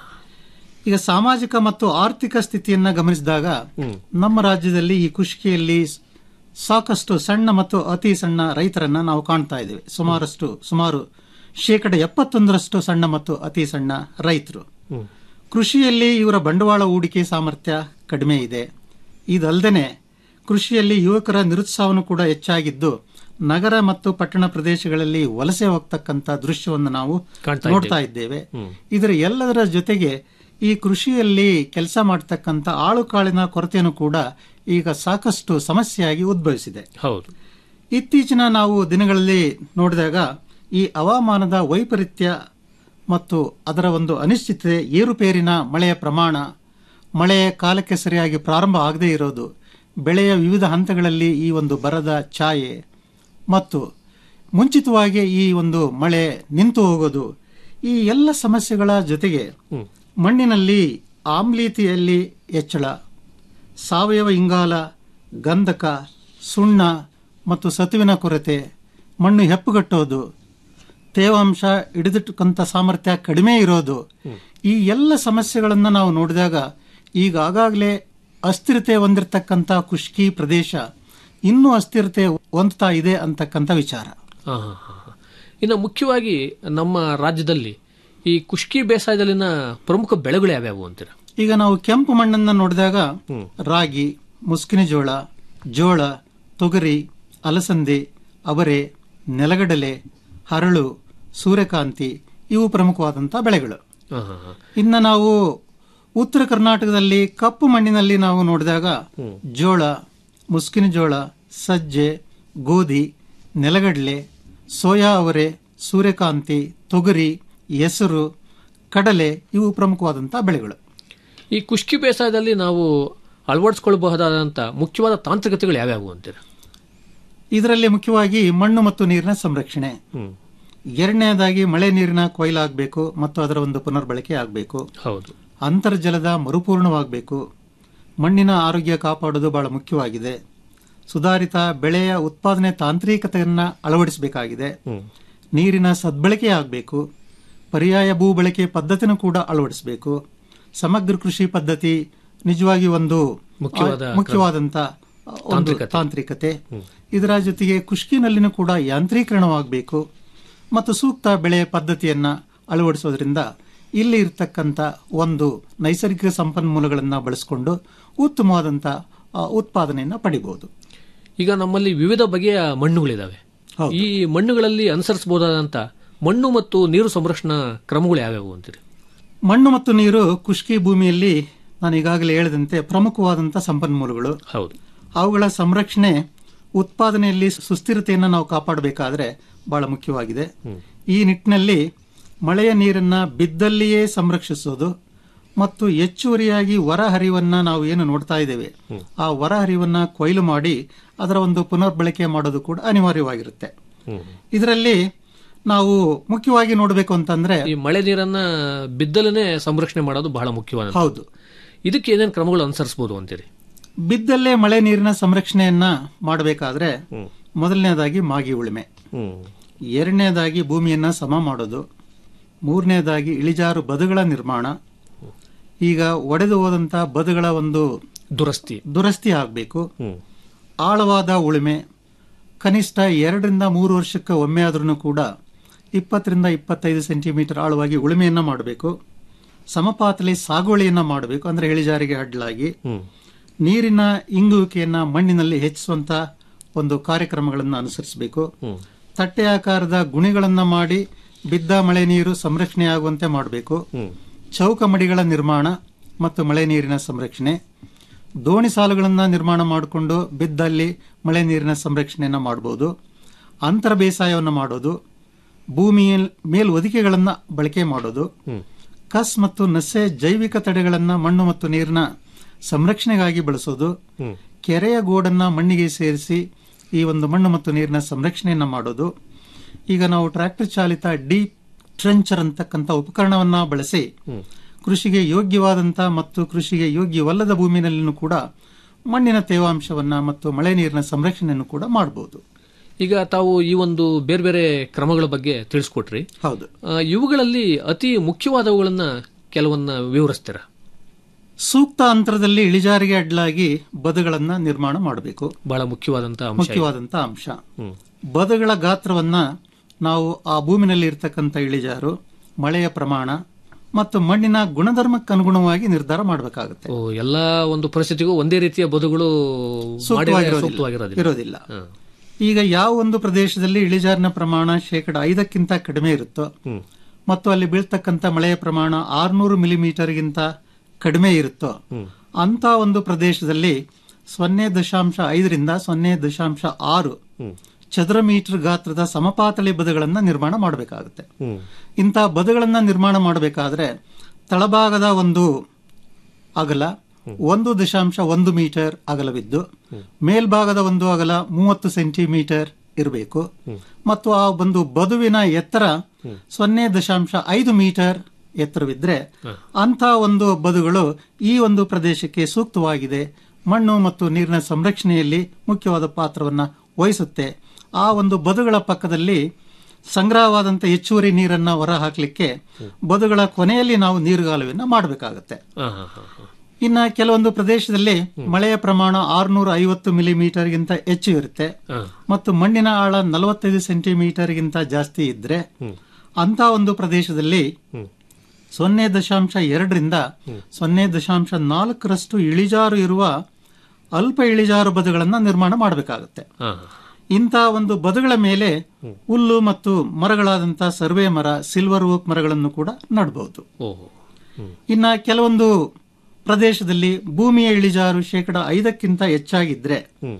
ಈಗ ಸಾಮಾಜಿಕ ಮತ್ತು ಆರ್ಥಿಕ ಸ್ಥಿತಿಯನ್ನ ಗಮನಿಸಿದಾಗ ನಮ್ಮ ರಾಜ್ಯದಲ್ಲಿ ಈ ಕುಷ್ಕಿಯಲ್ಲಿ ಸಾಕಷ್ಟು ಸಣ್ಣ ಮತ್ತು ಅತಿ ಸಣ್ಣ ರೈತರನ್ನ ನಾವು ಕಾಣ್ತಾ ಇದ್ದೇವೆ ಸುಮಾರಷ್ಟು ಸುಮಾರು ಶೇಕಡ ಎಪ್ಪತ್ತೊಂದರಷ್ಟು ಸಣ್ಣ ಮತ್ತು ಅತಿ ಸಣ್ಣ ರೈತರು ಕೃಷಿಯಲ್ಲಿ ಇವರ ಬಂಡವಾಳ ಹೂಡಿಕೆ ಸಾಮರ್ಥ್ಯ ಕಡಿಮೆ ಇದೆ ಇದಲ್ಲದೆ ಕೃಷಿಯಲ್ಲಿ ಯುವಕರ ನಿರುತ್ಸಾಹವನ್ನು ಕೂಡ ಹೆಚ್ಚಾಗಿದ್ದು ನಗರ ಮತ್ತು ಪಟ್ಟಣ ಪ್ರದೇಶಗಳಲ್ಲಿ ವಲಸೆ ಹೋಗ್ತಕ್ಕಂಥ ದೃಶ್ಯವನ್ನು ನಾವು ಕಾಣ್ತಾ ನೋಡ್ತಾ ಇದ್ದೇವೆ ಇದರ ಎಲ್ಲದರ ಜೊತೆಗೆ ಈ ಕೃಷಿಯಲ್ಲಿ ಕೆಲಸ ಮಾಡತಕ್ಕಂಥ ಆಳುಕಾಳಿನ ಕೊರತೆಯನ್ನು ಕೂಡ ಈಗ ಸಾಕಷ್ಟು ಸಮಸ್ಯೆಯಾಗಿ ಉದ್ಭವಿಸಿದೆ ಹೌದು ಇತ್ತೀಚಿನ ನಾವು ದಿನಗಳಲ್ಲಿ ನೋಡಿದಾಗ ಈ ಹವಾಮಾನದ ವೈಪರೀತ್ಯ ಮತ್ತು ಅದರ ಒಂದು ಅನಿಶ್ಚಿತತೆ ಏರುಪೇರಿನ ಮಳೆಯ ಪ್ರಮಾಣ ಮಳೆ ಕಾಲಕ್ಕೆ ಸರಿಯಾಗಿ ಪ್ರಾರಂಭ ಆಗದೇ ಇರೋದು ಬೆಳೆಯ ವಿವಿಧ ಹಂತಗಳಲ್ಲಿ ಈ ಒಂದು ಬರದ ಛಾಯೆ ಮತ್ತು ಮುಂಚಿತವಾಗಿ ಈ ಒಂದು ಮಳೆ ನಿಂತು ಹೋಗೋದು ಈ ಎಲ್ಲ ಸಮಸ್ಯೆಗಳ ಜೊತೆಗೆ ಮಣ್ಣಿನಲ್ಲಿ ಆಮ್ಲೀಯತೆಯಲ್ಲಿ ಹೆಚ್ಚಳ ಸಾವಯವ ಇಂಗಾಲ ಗಂಧಕ ಸುಣ್ಣ ಮತ್ತು ಸತುವಿನ ಕೊರತೆ ಮಣ್ಣು ಹೆಪ್ಪುಗಟ್ಟೋದು ತೇವಾಂಶ ಹಿಡಿದಿಟ್ಟಕ್ಕಂಥ ಸಾಮರ್ಥ್ಯ ಕಡಿಮೆ ಇರೋದು ಈ ಎಲ್ಲ ಸಮಸ್ಯೆಗಳನ್ನು ನಾವು ನೋಡಿದಾಗ ಈಗ ಆಗಾಗಲೇ ಅಸ್ಥಿರತೆ ಹೊಂದಿರತಕ್ಕಂಥ ಖುಷ್ಕಿ ಪ್ರದೇಶ ಇನ್ನೂ ಅಸ್ಥಿರತೆ ಹೊಂದ್ತಾ ಇದೆ ಅಂತಕ್ಕಂಥ ವಿಚಾರ ಹಾ, ಹಾ, ಹಾ, ಹಾ. ಇನ್ನು ಮುಖ್ಯವಾಗಿ ನಮ್ಮ ರಾಜ್ಯದಲ್ಲಿ ಈ ಕುಷ್ಕಿ ಬೇಸಾಯದಲ್ಲಿನ ಪ್ರಮುಖ ಬೆಳೆಗಳು ಯಾವ್ಯಾವು ಅಂತೀರ ಈಗ ನಾವು ಕೆಂಪು ಮಣ್ಣನ್ನ ನೋಡಿದಾಗ ರಾಗಿ ಮುಸ್ಕಿನ ಜೋಳ ಜೋಳ ತೊಗರಿ ಅಲಸಂದೆ ಅವರೆ ನೆಲಗಡಲೆ ಹರಳು ಸೂರ್ಯಕಾಂತಿ ಇವು ಪ್ರಮುಖವಾದಂತಹ ಬೆಳೆಗಳು ಹಾ, ಹಾ, ಹಾ. ಇನ್ನು ನಾವು ಉತ್ತರ ಕರ್ನಾಟಕದಲ್ಲಿ ಕಪ್ಪು ಮಣ್ಣಿನಲ್ಲಿ ನಾವು ನೋಡಿದಾಗ ಜೋಳ ಮುಸ್ಕಿನ ಜೋಳ ಸಜ್ಜೆ ಗೋಧಿ ನೆಲಗಡಲೆ ಸೋಯಾ ಅವರೆ ಸೂರ್ಯಕಾಂತಿ ತೊಗರಿ ಹೆಸರು ಕಡಲೆ ಇವು ಪ್ರಮುಖವಾದಂತಹ ಬೆಳೆಗಳು ಈ ಕುಷ್ಕಿ ಬೇಸಾಯದಲ್ಲಿ ನಾವು ಅಳವಡಿಸ್ಕೊಳ್ಬಹುದಾದಂಥ ಮುಖ್ಯವಾದ ತಾಂತ್ರಿಕತೆಗಳು ಯಾವ್ಯಾವು ಅಂತೀರ ಇದರಲ್ಲಿ ಮುಖ್ಯವಾಗಿ ಮಣ್ಣು ಮತ್ತು ನೀರಿನ ಸಂರಕ್ಷಣೆ ಹ್ಮ್ ಎರಡನೇದಾಗಿ ಮಳೆ ನೀರಿನ ಕೊಯ್ಲಾಗಬೇಕು ಮತ್ತು ಅದರ ಒಂದು ಪುನರ್ಬಳಕೆ ಆಗಬೇಕು ಹೌದು ಅಂತರ್ಜಲದ ಮರುಪೂರ್ಣವಾಗಬೇಕು ಮಣ್ಣಿನ ಆರೋಗ್ಯ ಕಾಪಾಡುವುದು ಬಹಳ ಮುಖ್ಯವಾಗಿದೆ ಸುಧಾರಿತ ಬೆಳೆಯ ಉತ್ಪಾದನೆ ತಾಂತ್ರಿಕತೆಯನ್ನು ಅಳವಡಿಸಬೇಕಾಗಿದೆ ನೀರಿನ ಸದ್ಬಳಕೆ ಆಗಬೇಕು ಪರ್ಯಾಯ ಭೂ ಬಳಕೆ ಪದ್ಧತಿನೂ ಕೂಡ ಅಳವಡಿಸಬೇಕು ಸಮಗ್ರ ಕೃಷಿ ಪದ್ಧತಿ ನಿಜವಾಗಿ ಒಂದು ಮುಖ್ಯವಾದ ಆ, ಮುಖ್ಯವಾದಂತ ಒಂದು ತಾಂತ್ರಿಕತೆ. ತಾಂತ್ರಿಕತೆ ಇದರ ಜೊತೆಗೆ ಕುಷ್ಕಿನಲ್ಲಿನೂ ಕೂಡ ಯಾಂತ್ರೀಕರಣವಾಗಬೇಕು ಮತ್ತು ಸೂಕ್ತ ಬೆಳೆ ಪದ್ಧತಿಯನ್ನ ಅಳವಡಿಸೋದ್ರಿಂದ ಇಲ್ಲಿ ಇರತಕ್ಕಂಥ ಒಂದು ನೈಸರ್ಗಿಕ ಸಂಪನ್ಮೂಲಗಳನ್ನು ಬಳಸಿಕೊಂಡು ಉತ್ತಮವಾದಂಥ ಆ, ಉತ್ಪಾದನೆಯನ್ನ ಪಡಿಬಹುದು ಈಗ ನಮ್ಮಲ್ಲಿ ವಿವಿಧ ಬಗೆಯ ಮಣ್ಣುಗಳಿದಾವೆ ಹೌದು. ಈ ಮಣ್ಣುಗಳಲ್ಲಿ ಅನುಸರಿಸಬಹುದಾದಂಥ ಮಣ್ಣು ಮತ್ತು ನೀರು ಸಂರಕ್ಷಣಾ ಕ್ರಮಗಳು ಯಾವ್ಯಾವು ಅಂತೀರಿ ಮಣ್ಣು ಮತ್ತು ನೀರು ಕುಷ್ಕಿ ಭೂಮಿಯಲ್ಲಿ ನಾನು ಈಗಾಗಲೇ ಹೇಳಿದಂತೆ ಪ್ರಮುಖವಾದಂಥ ಸಂಪನ್ಮೂಲಗಳು ಹೌದು ಅವುಗಳ ಸಂರಕ್ಷಣೆ ಉತ್ಪಾದನೆಯಲ್ಲಿ ಸುಸ್ಥಿರತೆಯನ್ನು ನಾವು ಕಾಪಾಡಬೇಕಾದ್ರೆ ಬಹಳ ಮುಖ್ಯವಾಗಿದೆ ಈ ನಿಟ್ಟಿನಲ್ಲಿ ಮಳೆಯ ನೀರನ್ನ ಬಿದ್ದಲ್ಲಿಯೇ ಸಂರಕ್ಷಿಸೋದು ಮತ್ತು ಹೆಚ್ಚುವರಿಯಾಗಿ ಹೊರ ಹರಿವನ್ನ ನಾವು ಏನು ನೋಡ್ತಾ ಇದ್ದೇವೆ ಆ ಹೊರ ಹರಿವನ್ನ ಕೊಯ್ಲು ಮಾಡಿ ಅದರ ಒಂದು ಪುನರ್ಬಳಕೆ ಮಾಡೋದು ಕೂಡ ಅನಿವಾರ್ಯವಾಗಿರುತ್ತೆ ಇದರಲ್ಲಿ ನಾವು ಮುಖ್ಯವಾಗಿ ನೋಡಬೇಕು ಅಂತಂದ್ರೆ ಈ ಮಳೆ ನೀರನ್ನ ಬಿದ್ದಲೇ ಸಂರಕ್ಷಣೆ ಮಾಡೋದು ಬಹಳ ಮುಖ್ಯವಾದ ಹೌದು ಇದಕ್ಕೆ ಏನೇನು ಕ್ರಮಗಳು ಅನುಸರಿಸಬಹುದು ಅಂತೀರಿ ಬಿದ್ದಲ್ಲೇ ಮಳೆ ನೀರಿನ ಸಂರಕ್ಷಣೆಯನ್ನ ಮಾಡಬೇಕಾದ್ರೆ ಮೊದಲನೇದಾಗಿ ಮಾಗಿ ಉಳುಮೆ ಎರಡನೇದಾಗಿ ಭೂಮಿಯನ್ನ ಸಮ ಮಾಡೋದು ಮೂರನೇದಾಗಿ ಇಳಿಜಾರು ಬದುಗಳ ನಿರ್ಮಾಣ ಈಗ ಒಡೆದು ಹೋದಂತ ಬದುಗಳ ಒಂದು ದುರಸ್ತಿ ದುರಸ್ತಿ ಆಗಬೇಕು ಆಳವಾದ ಉಳುಮೆ ಕನಿಷ್ಠ ಎರಡರಿಂದ ಮೂರು ವರ್ಷಕ್ಕೆ ಒಮ್ಮೆ ಆದ್ರೂ ಕೂಡ ಇಪ್ಪತ್ತರಿಂದ ಇಪ್ಪತ್ತೈದು ಸೆಂಟಿಮೀಟರ್ ಆಳವಾಗಿ ಉಳುಮೆಯನ್ನ ಮಾಡಬೇಕು ಸಮಪಾತಲಿ ಸಾಗುವಳಿಯನ್ನ ಮಾಡಬೇಕು ಅಂದ್ರೆ ಇಳಿಜಾರಿಗೆ ಅಡ್ಡಲಾಗಿ ನೀರಿನ ಇಂಗುವಿಕೆಯನ್ನ ಮಣ್ಣಿನಲ್ಲಿ ಹೆಚ್ಚಿಸುವಂತ ಒಂದು ಕಾರ್ಯಕ್ರಮಗಳನ್ನು ಅನುಸರಿಸಬೇಕು ತಟ್ಟೆ ಆಕಾರದ ಗುಣಿಗಳನ್ನ ಮಾಡಿ ಬಿದ್ದ ಮಳೆ ನೀರು ಸಂರಕ್ಷಣೆ ಆಗುವಂತೆ ಮಾಡಬೇಕು ಚೌಕ ಮಡಿಗಳ ನಿರ್ಮಾಣ ಮತ್ತು ಮಳೆ ನೀರಿನ ಸಂರಕ್ಷಣೆ ದೋಣಿ ಸಾಲುಗಳನ್ನು ನಿರ್ಮಾಣ ಮಾಡಿಕೊಂಡು ಬಿದ್ದಲ್ಲಿ ಮಳೆ ನೀರಿನ ಸಂರಕ್ಷಣೆಯನ್ನು ಮಾಡಬಹುದು ಅಂತರ ಬೇಸಾಯವನ್ನು ಮಾಡೋದು ಭೂಮಿಯ ಮೇಲ್ ಒದಿಕೆಗಳನ್ನು ಬಳಕೆ ಮಾಡೋದು ಕಸ್ ಮತ್ತು ನಸೆ ಜೈವಿಕ ತಡೆಗಳನ್ನ ಮಣ್ಣು ಮತ್ತು ನೀರಿನ ಸಂರಕ್ಷಣೆಗಾಗಿ ಬಳಸೋದು ಕೆರೆಯ ಗೋಡನ್ನ ಮಣ್ಣಿಗೆ ಸೇರಿಸಿ ಈ ಒಂದು ಮಣ್ಣು ಮತ್ತು ನೀರಿನ ಸಂರಕ್ಷಣೆಯನ್ನ ಮಾಡೋದು ಈಗ ನಾವು ಟ್ರ್ಯಾಕ್ಟರ್ ಚಾಲಿತ ಡೀಪ್ ಟ್ರೆಂಚರ್ ಅಂತಕ್ಕಂಥ ಉಪಕರಣವನ್ನ ಬಳಸಿ ಕೃಷಿಗೆ ಯೋಗ್ಯವಾದಂತ ಮತ್ತು ಕೃಷಿಗೆ ಯೋಗ್ಯವಲ್ಲದ ಭೂಮಿನಲ್ಲಿನೂ ಕೂಡ ಮಣ್ಣಿನ ತೇವಾಂಶವನ್ನ ಮತ್ತು ಮಳೆ ನೀರಿನ ಸಂರಕ್ಷಣೆಯನ್ನು ಕೂಡ ಮಾಡಬಹುದು ಈಗ ತಾವು ಈ ಒಂದು ಬೇರೆ ಬೇರೆ ಕ್ರಮಗಳ ಬಗ್ಗೆ ತಿಳಿಸ್ಕೊಟ್ರಿ ಹೌದು ಆ, ಇವುಗಳಲ್ಲಿ ಅತಿ ಮುಖ್ಯವಾದವುಗಳನ್ನ ಕೆಲವನ್ನ ವಿವರಿಸ್ತೀರಾ ಸೂಕ್ತ ಅಂತರದಲ್ಲಿ ಇಳಿಜಾರಿಗೆ ಅಡ್ಡಲಾಗಿ ಬದುಗಳನ್ನ ನಿರ್ಮಾಣ ಮಾಡಬೇಕು ಬಹಳ ಮುಖ್ಯವಾದಂತಹ ಅಂಶ ಇದು. ಮುಖ್ಯವಾದಂತ ಅಂಶ ಹ್ಮ್. ಬದುಗಳ ಗಾತ್ರವನ್ನ ನಾವು ಆ ಭೂಮಿನಲ್ಲಿ ಇರ್ತಕ್ಕಂಥ ಇಳಿಜಾರು ಮಳೆಯ ಪ್ರಮಾಣ ಮತ್ತು ಮಣ್ಣಿನ ಗುಣಧರ್ಮಕ್ಕೆ ಅನುಗುಣವಾಗಿ ನಿರ್ಧಾರ ಮಾಡಬೇಕಾಗುತ್ತೆ ಓ ಎಲ್ಲಾ ಒಂದು ಪರಿಸ್ಥಿತಿಗೂ ಒಂದೇ ರೀತಿಯ ಬದುಗಳು ಮಾಡಿದ್ರೆ ಸೂಕ್ತವಾಗಿರೋದಿಲ್ಲ ಇರೋದಿಲ್ಲ ಹ್ಮ್. ಈಗ ಯಾವ ಒಂದು ಪ್ರದೇಶದಲ್ಲಿ ಇಳಿಜಾರಿನ ಪ್ರಮಾಣ ಶೇಕಡ ಐದಕ್ಕಿಂತ ಕಡಿಮೆ ಇರುತ್ತೋ ಹ್ಮ್. ಮತ್ತು ಅಲ್ಲಿ ಬೀಳ್ತಕ್ಕಂಥ ಮಳೆಯ ಪ್ರಮಾಣ ಆರ್ನೂರು ಮಿಲಿಮೀಟರ್ಗಿಂತ ಕಡಿಮೆ ಇರುತ್ತೋ ಅಂತ ಒಂದು ಪ್ರದೇಶದಲ್ಲಿ ಸೊನ್ನೆ ದಶಾಂಶ ಐದರಿಂದ ಸೊನ್ನೆ ದಶಾಂಶ ಆರು ಚದರ ಮೀಟರ್ ಗಾತ್ರದ ಸಮಪಾತಳಿ ಬದುಗಳನ್ನ ನಿರ್ಮಾಣ ಮಾಡಬೇಕಾಗುತ್ತೆ ಹ್ಮ್. ಇಂಥ ಬದುಗಳನ್ನ ನಿರ್ಮಾಣ ಮಾಡಬೇಕಾದ್ರೆ ತಳಭಾಗದ ಒಂದು ಅಗಲ ಒಂದು ದಶಾಂಶ ಒಂದು ಮೀಟರ್ ಅಗಲವಿದ್ದು ಮೇಲ್ಭಾಗದ ಒಂದು ಅಗಲ ಮೂವತ್ತು ಸೆಂಟಿಮೀಟರ್ ಇರಬೇಕು ಮತ್ತು ಆ ಒಂದು ಬದುವಿನ ಎತ್ತರ ಸೊನ್ನೆ ದಶಾಂಶ ಐದು ಮೀಟರ್ ಎತ್ತರವಿದ್ರೆ ಅಂತ ಒಂದು ಬದುಗಳು ಈ ಒಂದು ಪ್ರದೇಶಕ್ಕೆ ಸೂಕ್ತವಾಗಿದೆ ಮಣ್ಣು ಮತ್ತು ನೀರಿನ ಸಂರಕ್ಷಣೆಯಲ್ಲಿ ಮುಖ್ಯವಾದ ಪಾತ್ರವನ್ನ ವಹಿಸುತ್ತೆ ಆ ಒಂದು ಬದುಗಳ ಪಕ್ಕದಲ್ಲಿ ಸಂಗ್ರಹವಾದಂತ ಹೆಚ್ಚುವರಿ ನೀರನ್ನ ಹೊರ ಹಾಕಲಿಕ್ಕೆ ಬದುಗಳ ಕೊನೆಯಲ್ಲಿ ನಾವು ನೀರುಗಾಲುವೆಯನ್ನ ಮಾಡಬೇಕಾಗತ್ತೆ ಹಾ, ಹಾ, ಹಾ, ಹಾ. ಇನ್ನ ಕೆಲವೊಂದು ಪ್ರದೇಶದಲ್ಲಿ ಮಳೆಯ ಪ್ರಮಾಣ ಆರ್ನೂರ ಐವತ್ತು ಮಿಲಿಮೀಟರ್ಗಿಂತ ಹೆಚ್ಚು ಇರುತ್ತೆ ಹಾ. ಮತ್ತು ಮಣ್ಣಿನ ಆಳ ನಲವತ್ತೈದು ಸೆಂಟಿಮೀಟರ್ಗಿಂತ ಜಾಸ್ತಿ ಇದ್ರೆ ಅಂತ ಒಂದು ಪ್ರದೇಶದಲ್ಲಿ ಸೊನ್ನೆ ದಶಾಂಶ ಎರಡರಿಂದ ಸೊನ್ನೆ ದಶಾಂಶ ನಾಲ್ಕರಷ್ಟು ಇಳಿಜಾರು ಇರುವ ಅಲ್ಪ ಇಳಿಜಾರು ಬದುಗಳನ್ನ ನಿರ್ಮಾಣ ಮಾಡಬೇಕಾಗುತ್ತೆ ಹಾ, ಇಂಥ ಒಂದು ಬದುಗಳ ಮೇಲೆ ಹುಲ್ಲು ಮತ್ತು ಮರಗಳಾದಂತಹ ಸರ್ವೆ ಮರ ಸಿಲ್ವರ್ ಓಕ್ ಮರಗಳನ್ನು ಕೂಡ ನಡಬಹುದು ಓಹೋ ಹ್ಮ್. ಇನ್ನ ಕೆಲವೊಂದು ಪ್ರದೇಶದಲ್ಲಿ ಭೂಮಿಯ ಇಳಿಜಾರು ಶೇಕಡ ಐದಕ್ಕಿಂತ ಹೆಚ್ಚಾಗಿದ್ರೆ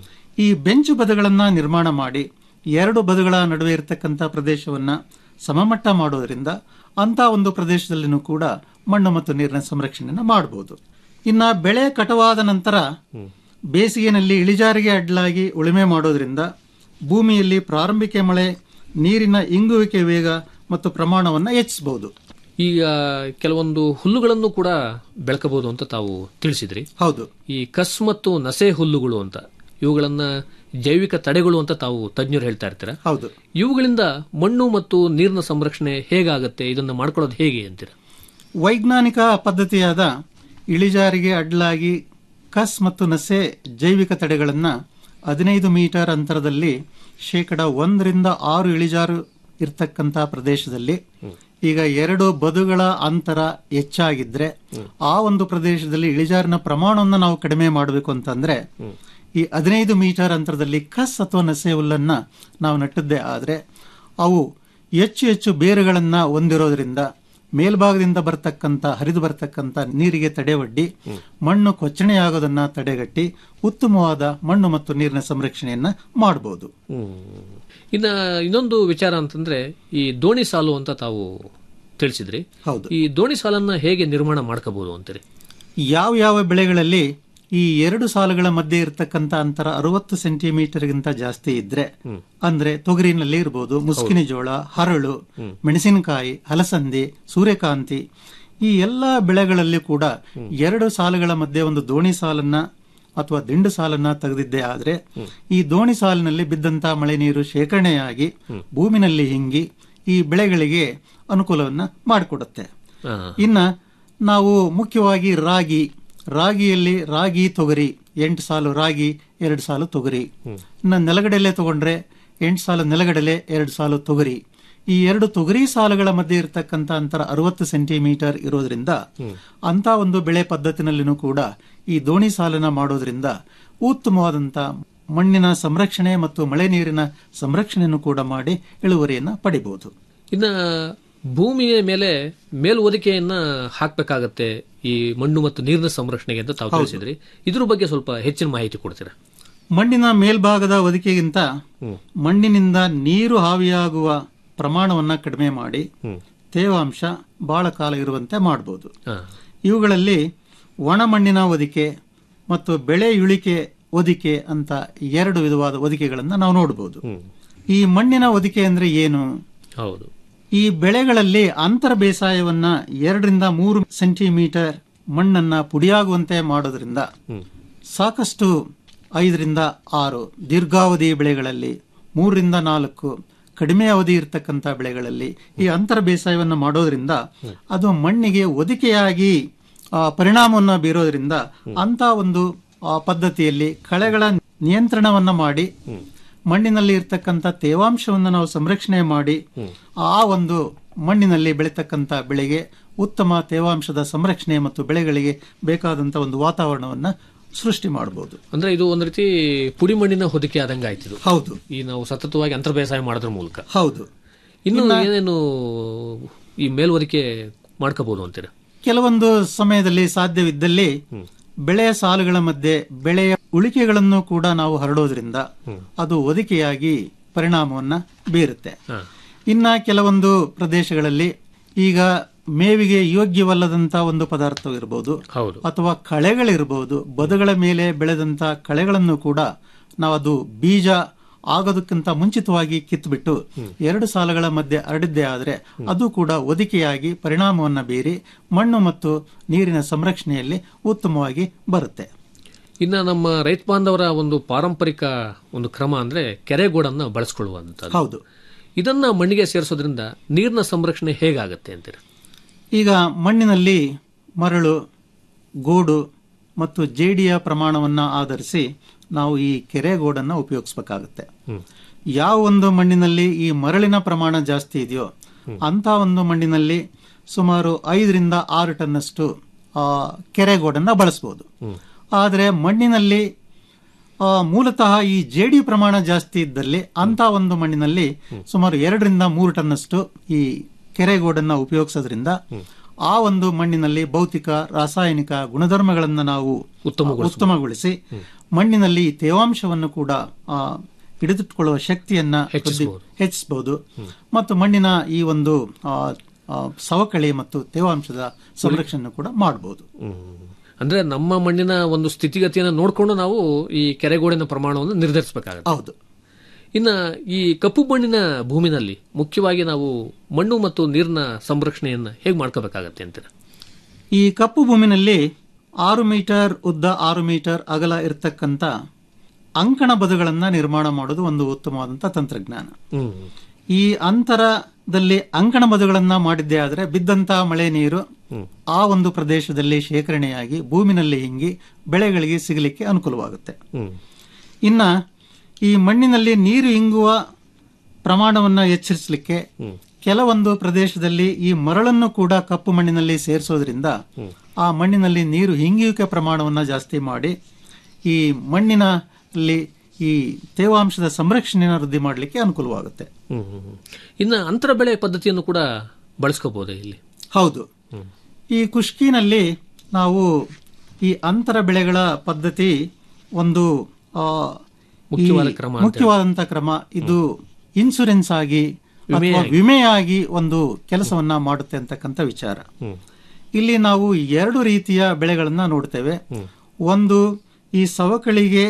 ಈ ಬೆಂಚು ಬದುಗಳನ್ನ ನಿರ್ಮಾಣ ಮಾಡಿ ಎರಡು ಬದುಗಳ ನಡುವೆ ಇರತಕ್ಕಂಥ ಪ್ರದೇಶವನ್ನ ಸಮಮಟ್ಟ ಮಾಡೋದ್ರಿಂದ ಅಂತ ಒಂದು ಪ್ರದೇಶದಲ್ಲಿನೂ ಕೂಡ ಮಣ್ಣು ಮತ್ತು ನೀರಿನ ಸಂರಕ್ಷಣೆಯನ್ನ ಮಾಡಬಹುದು ಇನ್ನ ಬೆಳೆ ಕಟವಾದ ನಂತರ ಬೇಸಿಗೆನಲ್ಲಿ ಇಳಿಜಾರಿಗೆ ಅಡ್ಡಲಾಗಿ ಉಳುಮೆ ಮಾಡೋದ್ರಿಂದ ಭೂಮಿಯಲ್ಲಿ ಪ್ರಾರಂಭಿಕ ಮಳೆ ನೀರಿನ ಇಂಗುವಿಕೆ ವೇಗ ಮತ್ತು ಪ್ರಮಾಣವನ್ನ ಹೆಚ್ಚಿಸಬಹುದು ಈಗ ಕೆಲವೊಂದು ಹುಲ್ಲುಗಳನ್ನು ಕೂಡ ಬೆಳಕಬಹುದು ಅಂತ ತಾವು ತಿಳಿಸಿದ್ರಿ ಹೌದು ಈ ಕಸ್ ಮತ್ತು ನಸೆ ಹುಲ್ಲುಗಳು ಅಂತ ಇವುಗಳನ್ನ ಜೈವಿಕ ತಡೆಗಳು ಅಂತ ತಾವು ತಜ್ಞರು ಹೇಳ್ತಾ ಇರ್ತೀರಾ ಹೌದು ಇವುಗಳಿಂದ ಮಣ್ಣು ಮತ್ತು ನೀರಿನ ಸಂರಕ್ಷಣೆ ಹೇಗಾಗತ್ತೆ ಇದನ್ನ ಮಾಡ್ಕೊಳ್ಳೋದು ಹೇಗೆ ಅಂತೀರಾ ವೈಜ್ಞಾನಿಕ ಪದ್ಧತಿಯಾದ ಇಳಿಜಾರಿಗೆ ಅಡ್ಡಲಾಗಿ ಕಸ್ ಮತ್ತು ನಸೆ ಜೈವಿಕ ತಡೆಗಳನ್ನ ಹದಿನೈದು ಮೀಟರ್ ಅಂತರದಲ್ಲಿ ಶೇಕಡ ಒಂದರಿಂದ ಆರು ಇಳಿಜಾರು ಇರ್ತಕ್ಕಂಥ ಪ್ರದೇಶದಲ್ಲಿ ಈಗ ಎರಡು ಬದುಗಳ ಅಂತರ ಹೆಚ್ಚಾಗಿದ್ರೆ ಆ ಒಂದು ಪ್ರದೇಶದಲ್ಲಿ ಇಳಿಜಾರಿನ ಪ್ರಮಾಣವನ್ನು ನಾವು ಕಡಿಮೆ ಮಾಡಬೇಕು ಅಂತಂದ್ರೆ ಈ ಹದಿನೈದು ಮೀಟರ್ ಅಂತರದಲ್ಲಿ ಕಸ್ ಅಥವಾ ನಸೆ ಹುಲ್ಲನ್ನ ನಾವು ನಟ್ಟದ್ದೇ ಆದ್ರೆ ಅವು ಹೆಚ್ಚು ಹೆಚ್ಚು ಬೇರುಗಳನ್ನ ಹೊಂದಿರೋದ್ರಿಂದ ಮೇಲ್ಭಾಗದಿಂದ ಬರ್ತಕ್ಕಂಥ ಹರಿದು ಬರ್ತಕ್ಕಂಥ ನೀರಿಗೆ ತಡೆವಡ್ಡಿ ಮಣ್ಣು ಕೊಚ್ಚಣೆಯಾಗೋದನ್ನ ತಡೆಗಟ್ಟಿ ಉತ್ತಮವಾದ ಮಣ್ಣು ಮತ್ತು ನೀರಿನ ಸಂರಕ್ಷಣೆಯನ್ನ ಮಾಡಬಹುದು ಇನ್ನ ಇನ್ನೊಂದು ವಿಚಾರ ಅಂತಂದ್ರೆ ಈ ದೋಣಿ ಸಾಲು ಅಂತ ತಾವು ತಿಳಿಸಿದ್ರಿ ಹೌದು ಈ ದೋಣಿ ಸಾಲನ್ನ ಹೇಗೆ ನಿರ್ಮಾಣ ಮಾಡ್ಕೋಬಹುದು ಅಂತೀರಿ ಯಾವ ಯಾವ ಬೆಳೆಗಳಲ್ಲಿ ಈ ಎರಡು ಸಾಲುಗಳ ಮಧ್ಯೆ ಇರತಕ್ಕಂತ ಅಂತರ ಅರವತ್ತು ಸೆಂಟಿಮೀಟರ್ಗಿಂತ ಜಾಸ್ತಿ ಇದ್ರೆ ಅಂದ್ರೆ ತೊಗರಿನಲ್ಲಿ ಇರಬಹುದು ಮುಸ್ಕಿನ ಜೋಳ ಹರಳು ಮೆಣಸಿನಕಾಯಿ ಹಲಸಂದಿ ಸೂರ್ಯಕಾಂತಿ ಈ ಎಲ್ಲಾ ಬೆಳೆಗಳಲ್ಲಿ ಕೂಡ ಎರಡು ಸಾಲುಗಳ ಮಧ್ಯೆ ಒಂದು ದೋಣಿ ಸಾಲನ್ನ ಅಥವಾ ದಿಂಡು ಸಾಲನ್ನ ತೆಗೆದಿದ್ದೇ ಆದ್ರೆ ಈ ದೋಣಿ ಸಾಲಿನಲ್ಲಿ ಬಿದ್ದಂತ ಮಳೆ ನೀರು ಶೇಖರಣೆಯಾಗಿ ಭೂಮಿನಲ್ಲಿ ಹಿಂಗಿ ಈ ಬೆಳೆಗಳಿಗೆ ಅನುಕೂಲವನ್ನ ಮಾಡಿಕೊಡುತ್ತೆ ಹಾ. ಇನ್ನ ನಾವು ಮುಖ್ಯವಾಗಿ ರಾಗಿ ರಾಗಿಯಲ್ಲಿ ರಾಗಿ ತೊಗರಿ ಎಂಟು ಸಾಲು ರಾಗಿ ಎರಡು ಸಾಲು ತೊಗರಿ ಇನ್ನು ನೆಲಗಡಲೆ ತಗೊಂಡ್ರೆ ಎಂಟು ಸಾಲು ನೆಲಗಡಲೆ ಎರಡು ಸಾಲು ತೊಗರಿ ಈ ಎರಡು ತೊಗರಿ ಸಾಲುಗಳ ಮಧ್ಯೆ ಇರತಕ್ಕಂತ ಅಂತರ ಅರವತ್ತು ಸೆಂಟಿಮೀಟರ್ ಇರೋದ್ರಿಂದ ಅಂತ ಒಂದು ಬೆಳೆ ಪದ್ಧತಿನಲ್ಲಿನೂ ಕೂಡ ಈ ದೋಣಿ ಸಾಲನ ಮಾಡೋದ್ರಿಂದ ಉತ್ತಮವಾದಂತ ಮಣ್ಣಿನ ಸಂರಕ್ಷಣೆ ಮತ್ತು ಮಳೆ ನೀರಿನ ಸಂರಕ್ಷಣೆಯನ್ನು ಕೂಡ ಮಾಡಿ ಇಳುವರಿಯನ್ನ ಪಡಿಬಹುದು ಇನ್ನ ಭೂಮಿಯ ಮೇಲೆ ಮೇಲ್ವೊದಿಕೆಯನ್ನ ಹಾಕ್ಬೇಕಾಗತ್ತೆ ಈ ಮಣ್ಣು ಮತ್ತು ನೀರಿನ ಸಂರಕ್ಷಣೆಗೆ ಅಂತ ತಾವು ತಿಳಿಸಿದ್ರಿ ಇದ್ರ ಬಗ್ಗೆ ಸ್ವಲ್ಪ ಹೆಚ್ಚಿನ ಮಾಹಿತಿ ಕೊಡ್ತೀರಾ ಮಣ್ಣಿನ ಮೇಲ್ಭಾಗದ ಒದಿಕೆಗಿಂತ ಮಣ್ಣಿನಿಂದ ನೀರು ಹಾವಿಯಾಗುವ ಪ್ರಮಾಣವನ್ನ ಕಡಿಮೆ ಮಾಡಿ ತೇವಾಂಶ ಬಹಳ ಕಾಲ ಇರುವಂತೆ ಮಾಡಬಹುದು ಹಾ. ಇವುಗಳಲ್ಲಿ ಒಣಮಣ್ಣಿನ ಹೊದಿಕೆ ಮತ್ತು ಬೆಳೆ ಇಳಿಕೆ ಹೊದಿಕೆ ಅಂತ ಎರಡು ವಿಧವಾದ ಹೊದಿಕೆಗಳನ್ನು ನಾವು ನೋಡಬಹುದು ಈ ಮಣ್ಣಿನ ಹೊದಿಕೆ ಅಂದ್ರೆ ಏನು ಹೌದು ಈ ಬೆಳೆಗಳಲ್ಲಿ ಅಂತರ ಬೇಸಾಯವನ್ನ ಎರಡರಿಂದ ಮೂರು ಸೆಂಟಿಮೀಟರ್ ಮಣ್ಣನ್ನ ಪುಡಿಯಾಗುವಂತೆ ಮಾಡೋದ್ರಿಂದ ಸಾಕಷ್ಟು ಐದರಿಂದ ಆರು ದೀರ್ಘಾವಧಿ ಬೆಳೆಗಳಲ್ಲಿ ಮೂರರಿಂದ ನಾಲ್ಕು ಕಡಿಮೆ ಅವಧಿ ಇರತಕ್ಕಂಥ ಬೆಳೆಗಳಲ್ಲಿ ಈ ಅಂತರ ಬೇಸಾಯವನ್ನು ಮಾಡೋದ್ರಿಂದ ಅದು ಮಣ್ಣಿಗೆ ಒದಿಕೆಯಾಗಿ ಆ, ಪರಿಣಾಮವನ್ನ ಬೀರೋದ್ರಿಂದ ಅಂತ ಒಂದು ಆ, ಪದ್ಧತಿಯಲ್ಲಿ ಕಳೆಗಳ ನಿಯಂತ್ರಣವನ್ನ ಮಾಡಿ ಮಣ್ಣಿನಲ್ಲಿ ಇರ್ತಕ್ಕಂಥ ತೇವಾಂಶವನ್ನು ನಾವು ಸಂರಕ್ಷಣೆ ಮಾಡಿ ಆ ಒಂದು ಮಣ್ಣಿನಲ್ಲಿ ಬೆಳೀತಕ್ಕಂಥ ಬೆಳೆಗೆ ಉತ್ತಮ ತೇವಾಂಶದ ಸಂರಕ್ಷಣೆ ಮತ್ತು ಬೆಳೆಗಳಿಗೆ ಬೇಕಾದಂತ ಒಂದು ವಾತಾವರಣವನ್ನ ಸೃಷ್ಟಿ ಮಾಡಬಹುದು ಅಂದ್ರೆ ಇದು ಒಂದ್ ರೀತಿ ಪುಡಿ ಮಣ್ಣಿನ ಹೊದಿಕೆ ಆದಂಗೆ ಆಯ್ತಿದು ಹೌದು ಈ ನಾವು ಸತತವಾಗಿ ಅಂತರ ಬೇಸಾಯ ಮಾಡೋದ್ರ ಮೂಲಕ ಹೌದು ಇನ್ನು ಏನೇನು ಈ ಮೇಲ್ವರಿಕೆ ಮಾಡ್ಕೋಬಹುದು ಅಂತೀರ ಕೆಲವೊಂದು ಸಮಯದಲ್ಲಿ ಸಾಧ್ಯವಿದ್ದಲ್ಲಿ ಬೆಳೆಯ ಸಾಲುಗಳ ಮಧ್ಯೆ ಬೆಳೆಯ ಉಳಿಕೆಗಳನ್ನು ಕೂಡ ನಾವು ಹರಡೋದ್ರಿಂದ ಅದು ಒದಿಕೆಯಾಗಿ ಪರಿಣಾಮವನ್ನ ಬೀರುತ್ತೆ ಇನ್ನ ಕೆಲವೊಂದು ಪ್ರದೇಶಗಳಲ್ಲಿ ಈಗ ಮೇವಿಗೆ ಯೋಗ್ಯವಲ್ಲದಂತ ಒಂದು ಪದಾರ್ಥವಿರಬಹುದು ಹೌದು ಅಥವಾ ಕಳೆಗಳಿರಬಹುದು ಬದುಗಳ ಮೇಲೆ ಬೆಳೆದಂತ ಕಳೆಗಳನ್ನು ಕೂಡ ನಾವು ಅದು ಬೀಜ ಆಗೋದಕ್ಕಿಂತ ಮುಂಚಿತವಾಗಿ ಕಿತ್ಬಿಟ್ಟು ಎರಡು ಸಾಲುಗಳ ಮಧ್ಯೆ ಹರಡಿದ್ದೇ ಆದರೆ ಅದು ಕೂಡ ಒದಿಕೆಯಾಗಿ ಪರಿಣಾಮವನ್ನ ಬೀರಿ ಮಣ್ಣು ಮತ್ತು ನೀರಿನ ಸಂರಕ್ಷಣೆಯಲ್ಲಿ ಉತ್ತಮವಾಗಿ ಬರುತ್ತೆ ಇನ್ನ ನಮ್ಮ ರೈತ ಬಾಂಧವರ ಒಂದು ಪಾರಂಪರಿಕ ಒಂದು ಕ್ರಮ ಅಂದ್ರೆ ಕೆರೆಗೋಡನ್ನ ಬಳಸ್ಕೊಳ್ಳುವಂಥದ್ದು ಹೌದು ಇದನ್ನ ಮಣ್ಣಿಗೆ ಸೇರಿಸೋದ್ರಿಂದ ನೀರಿನ ಸಂರಕ್ಷಣೆ ಹೇಗಾಗತ್ತೆ ಅಂತೀರ ಈಗ ಮಣ್ಣಿನಲ್ಲಿ ಮರಳು ಗೋಡು ಮತ್ತು ಜೇಡಿಯ ಪ್ರಮಾಣವನ್ನ ಆಧರಿಸಿ ನಾವು ಈ ಕೆರೆಗೋಡನ್ನ ಉಪಯೋಗಿಸಬೇಕಾಗುತ್ತೆ ಯಾವ ಒಂದು ಮಣ್ಣಿನಲ್ಲಿ ಈ ಮರಳಿನ ಪ್ರಮಾಣ ಜಾಸ್ತಿ ಇದೆಯೋ ಅಂತ ಒಂದು ಮಣ್ಣಿನಲ್ಲಿ ಸುಮಾರು ಐದರಿಂದ ಆರು ಟನ್ನಷ್ಟು ಆ, ಕೆರೆಗೋಡನ್ನ ಬಳಸಬಹುದು ಆದರೆ ಮಣ್ಣಿನಲ್ಲಿ ಆ, ಮೂಲತಃ ಈ ಜೇಡಿ ಪ್ರಮಾಣ ಜಾಸ್ತಿ ಇದ್ದಲ್ಲಿ ಅಂತ ಒಂದು ಮಣ್ಣಿನಲ್ಲಿ ಸುಮಾರು ಎರಡರಿಂದ ಮೂರು ಟನ್ನಷ್ಟು ಈ ಕೆರೆಗೋಡನ್ನ ಉಪಯೋಗಿಸೋದ್ರಿಂದ ಆ ಒಂದು ಮಣ್ಣಿನಲ್ಲಿ ಭೌತಿಕ ರಾಸಾಯನಿಕ ಗುಣಧರ್ಮಗಳನ್ನ ನಾವು ಉತ್ತಮಗೊಳಿಸಿ ಮಣ್ಣಿನಲ್ಲಿ ಈ ತೇವಾಂಶವನ್ನು ಕೂಡ ಆ, ಹಿಡಿದಿಟ್ಟುಕೊಳ್ಳುವ ಶಕ್ತಿಯನ್ನ ಹೆಚ್ಚಿಸಬಹುದು ಮತ್ತು ಮಣ್ಣಿನ ಈ ಒಂದು ಆ, ಆ, ಸವಕಳಿ ಮತ್ತು ತೇವಾಂಶದ ಸಂರಕ್ಷಣೆ ಕೂಡ ಮಾಡಬಹುದು ಅಂದ್ರೆ ನಮ್ಮ ಮಣ್ಣಿನ ಒಂದು ಸ್ಥಿತಿಗತಿಯನ್ನು ನೋಡಿಕೊಂಡು ನಾವು ಈ ಕೆರೆಗೋಡಿನ ಪ್ರಮಾಣವನ್ನು ನಿರ್ಧರಿಸಬೇಕಾಗುತ್ತೆ ಹೌದು ಇನ್ನ ಈ ಕಪ್ಪು ಮಣ್ಣಿನ ಭೂಮಿನಲ್ಲಿ ಮುಖ್ಯವಾಗಿ ನಾವು ಮಣ್ಣು ಮತ್ತು ನೀರಿನ ಸಂರಕ್ಷಣೆಯನ್ನ ಹೇಗೆ ಮಾಡ್ಕೋಬೇಕಾಗತ್ತೆ ಅಂತೀರ ಈ ಕಪ್ಪು ಭೂಮಿನಲ್ಲಿ ಆರು ಮೀಟರ್ ಉದ್ದ ಆರು ಮೀಟರ್ ಅಗಲ ಇರತಕ್ಕಂತ ಅಂಕಣ ಬದುಗಳನ್ನ ನಿರ್ಮಾಣ ಮಾಡೋದು ಒಂದು ಉತ್ತಮವಾದಂತ ತಂತ್ರಜ್ಞಾನ ಈ ಅಂತರದಲ್ಲಿ ಅಂಕಣ ಬದುಗಳನ್ನ ಮಾಡಿದ್ದೇ ಆದರೆ ಬಿದ್ದಂತ ಮಳೆ ನೀರು ಆ ಒಂದು ಪ್ರದೇಶದಲ್ಲಿ ಶೇಖರಣೆಯಾಗಿ ಭೂಮಿನಲ್ಲಿ ಹಿಂಗಿ ಬೆಳೆಗಳಿಗೆ ಸಿಗಲಿಕ್ಕೆ ಅನುಕೂಲವಾಗುತ್ತೆ ಇನ್ನ ಈ ಮಣ್ಣಿನಲ್ಲಿ ನೀರು ಇಂಗುವ ಪ್ರಮಾಣವನ್ನ ಹೆಚ್ಚಿಸಲಿಕ್ಕೆ ಕೆಲವೊಂದು ಪ್ರದೇಶದಲ್ಲಿ ಈ ಮರಳನ್ನು ಕೂಡ ಕಪ್ಪು ಮಣ್ಣಿನಲ್ಲಿ ಸೇರಿಸೋದ್ರಿಂದ ಆ ಮಣ್ಣಿನಲ್ಲಿ ನೀರು ಹಿಂಗಿಯುವಿಕೆ ಪ್ರಮಾಣವನ್ನ ಜಾಸ್ತಿ ಮಾಡಿ ಈ ಮಣ್ಣಿನಲ್ಲಿ ಈ ತೇವಾಂಶದ ಸಂರಕ್ಷಣೆಯನ್ನು ವೃದ್ಧಿ ಮಾಡಲಿಕ್ಕೆ ಅನುಕೂಲವಾಗುತ್ತೆ ಇನ್ನ ಅಂತರ ಬೆಳೆ ಪದ್ಧತಿಯನ್ನು ಕೂಡ ಬಳಸ್ಕೋಬಹುದೇ ಇಲ್ಲಿ ಹೌದು ಈ ಕುಷ್ಕಿನಲ್ಲಿ ನಾವು ಈ ಅಂತರ ಬೆಳೆಗಳ ಪದ್ಧತಿ ಒಂದು ಆ, ಈ ಮುಖ್ಯವಾದ ಕ್ರಮ ಅಂತ ಮುಖ್ಯವಾದಂತ ಕ್ರಮ ಇದು ಇನ್ಸೂರೆನ್ಸ್ ಆಗಿ ಅಥವಾ ವಿಮೆಯಾಗಿ ಒಂದು ಕೆಲಸವನ್ನ ಮಾಡುತ್ತೆ ಅಂತಕ್ಕಂಥ ವಿಚಾರ ಇಲ್ಲಿ ನಾವು ಎರಡು ರೀತಿಯ ಬೆಳೆಗಳನ್ನ ನೋಡ್ತೇವೆ ಒಂದು ಈ ಸವಕಳಿಗೆ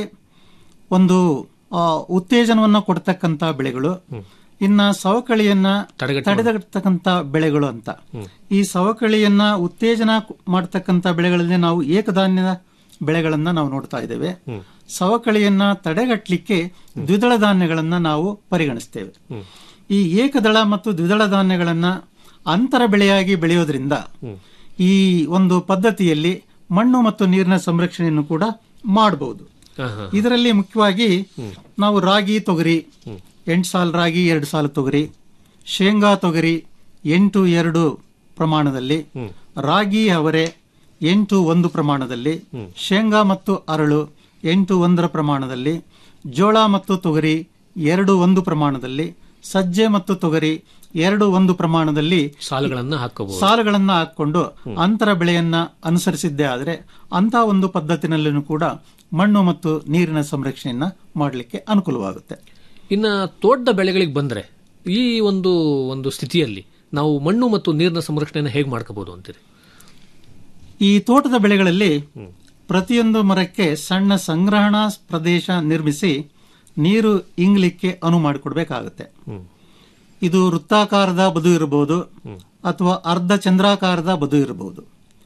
ಒಂದು ಆ, ಉತ್ತೇಜನವನ್ನ ಕೊಡ್ತಕ್ಕಂತ ಬೆಳೆಗಳು ಇನ್ನ ಸವಕಳಿಯನ್ನ ತಡೆಗಟ್ಟತಕ್ಕಂತ ಬೆಳೆಗಳು ಅಂತ ಈ ಸವಕಳಿಯನ್ನ ಉತ್ತೇಜನ ಮಾಡತಕ್ಕಂತ ಬೆಳೆಗಳಲ್ಲಿ ನಾವು ಏಕಧಾನ್ಯದ ಬೆಳೆಗಳನ್ನ ನಾವು ನೋಡ್ತಾ ಇದ್ದೇವೆ ಸವಕಳಿಯನ್ನ ತಡೆಗಟ್ಟಲಿಕ್ಕೆ ದ್ವಿದಳ ಧಾನ್ಯಗಳನ್ನ ನಾವು ಪರಿಗಣಿಸ್ತೇವೆ ಈ ಏಕದಳ ಮತ್ತು ದ್ವಿದಳ ಧಾನ್ಯಗಳನ್ನ ಅಂತರ ಬೆಳೆಯಾಗಿ ಬೆಳೆಯೋದ್ರಿಂದ ಈ ಒಂದು ಪದ್ಧತಿಯಲ್ಲಿ ಮಣ್ಣು ಮತ್ತು ನೀರಿನ ಸಂರಕ್ಷಣೆಯನ್ನು ಕೂಡ ಮಾಡಬಹುದು ಇದರಲ್ಲಿ ಮುಖ್ಯವಾಗಿ ನಾವು ರಾಗಿ ತೊಗರಿ ಎಂಟು ಸಾಲು ರಾಗಿ ಎರಡು ಸಾಲು ತೊಗರಿ ಶೇಂಗಾ ತೊಗರಿ ಎಂಟು ಎರಡು ಪ್ರಮಾಣದಲ್ಲಿ ರಾಗಿ ಅವರೆ ಎಂಟು ಒಂದು ಪ್ರಮಾಣದಲ್ಲಿ ಶೇಂಗಾ ಮತ್ತು ಅರಳು ಎಂಟು ಒಂದರ ಪ್ರಮಾಣದಲ್ಲಿ ಜೋಳ ಮತ್ತು ತೊಗರಿ ಎರಡು ಒಂದು ಪ್ರಮಾಣದಲ್ಲಿ ಸಜ್ಜೆ ಮತ್ತು ತೊಗರಿ ಎರಡು ಒಂದು ಪ್ರಮಾಣದಲ್ಲಿ ಸಾಲುಗಳನ್ನ ಹಾಕಬಹುದು ಸಾಲುಗಳನ್ನ ಹಾಕೊಂಡು ಅಂತರ ಬೆಳೆಯನ್ನ ಅನುಸರಿಸಿದ್ದೇ ಆದರೆ ಅಂತ ಒಂದು ಪದ್ಧತಿನಲ್ಲೂ ಕೂಡ ಮಣ್ಣು ಮತ್ತು ನೀರಿನ ಸಂರಕ್ಷಣೆಯನ್ನ ಮಾಡಲಿಕ್ಕೆ ಅನುಕೂಲವಾಗುತ್ತೆ ಇನ್ನ ತೋಟದ ಬೆಳೆಗಳಿಗೆ ಬಂದ್ರೆ ಈ ಒಂದು ಒಂದು ಸ್ಥಿತಿಯಲ್ಲಿ ನಾವು ಮಣ್ಣು ಮತ್ತು ನೀರಿನ ಸಂರಕ್ಷಣೆಯನ್ನು ಹೇಗೆ ಮಾಡ್ಕೋಬಹುದು ಅಂತೀರಿ ಈ ತೋಟದ ಬೆಳೆಗಳಲ್ಲಿ ಪ್ರತಿಯೊಂದು ಮರಕ್ಕೆ ಸಣ್ಣ ಸಂಗ್ರಹಣಾ ಪ್ರದೇಶ ನಿರ್ಮಿಸಿ ನೀರು ಇಂಗ್ಲಿಕ್ಕೆ ಅನು ಮಾಡಿಕೊಡ್ಬೇಕಾಗುತ್ತೆ ಇದು ವೃತ್ತಾಕಾರದ ಬದು ಇರಬಹುದು ಅಥವಾ ಅರ್ಧ ಚಂದ್ರಾಕಾರದ ಬದು ಇರಬಹುದು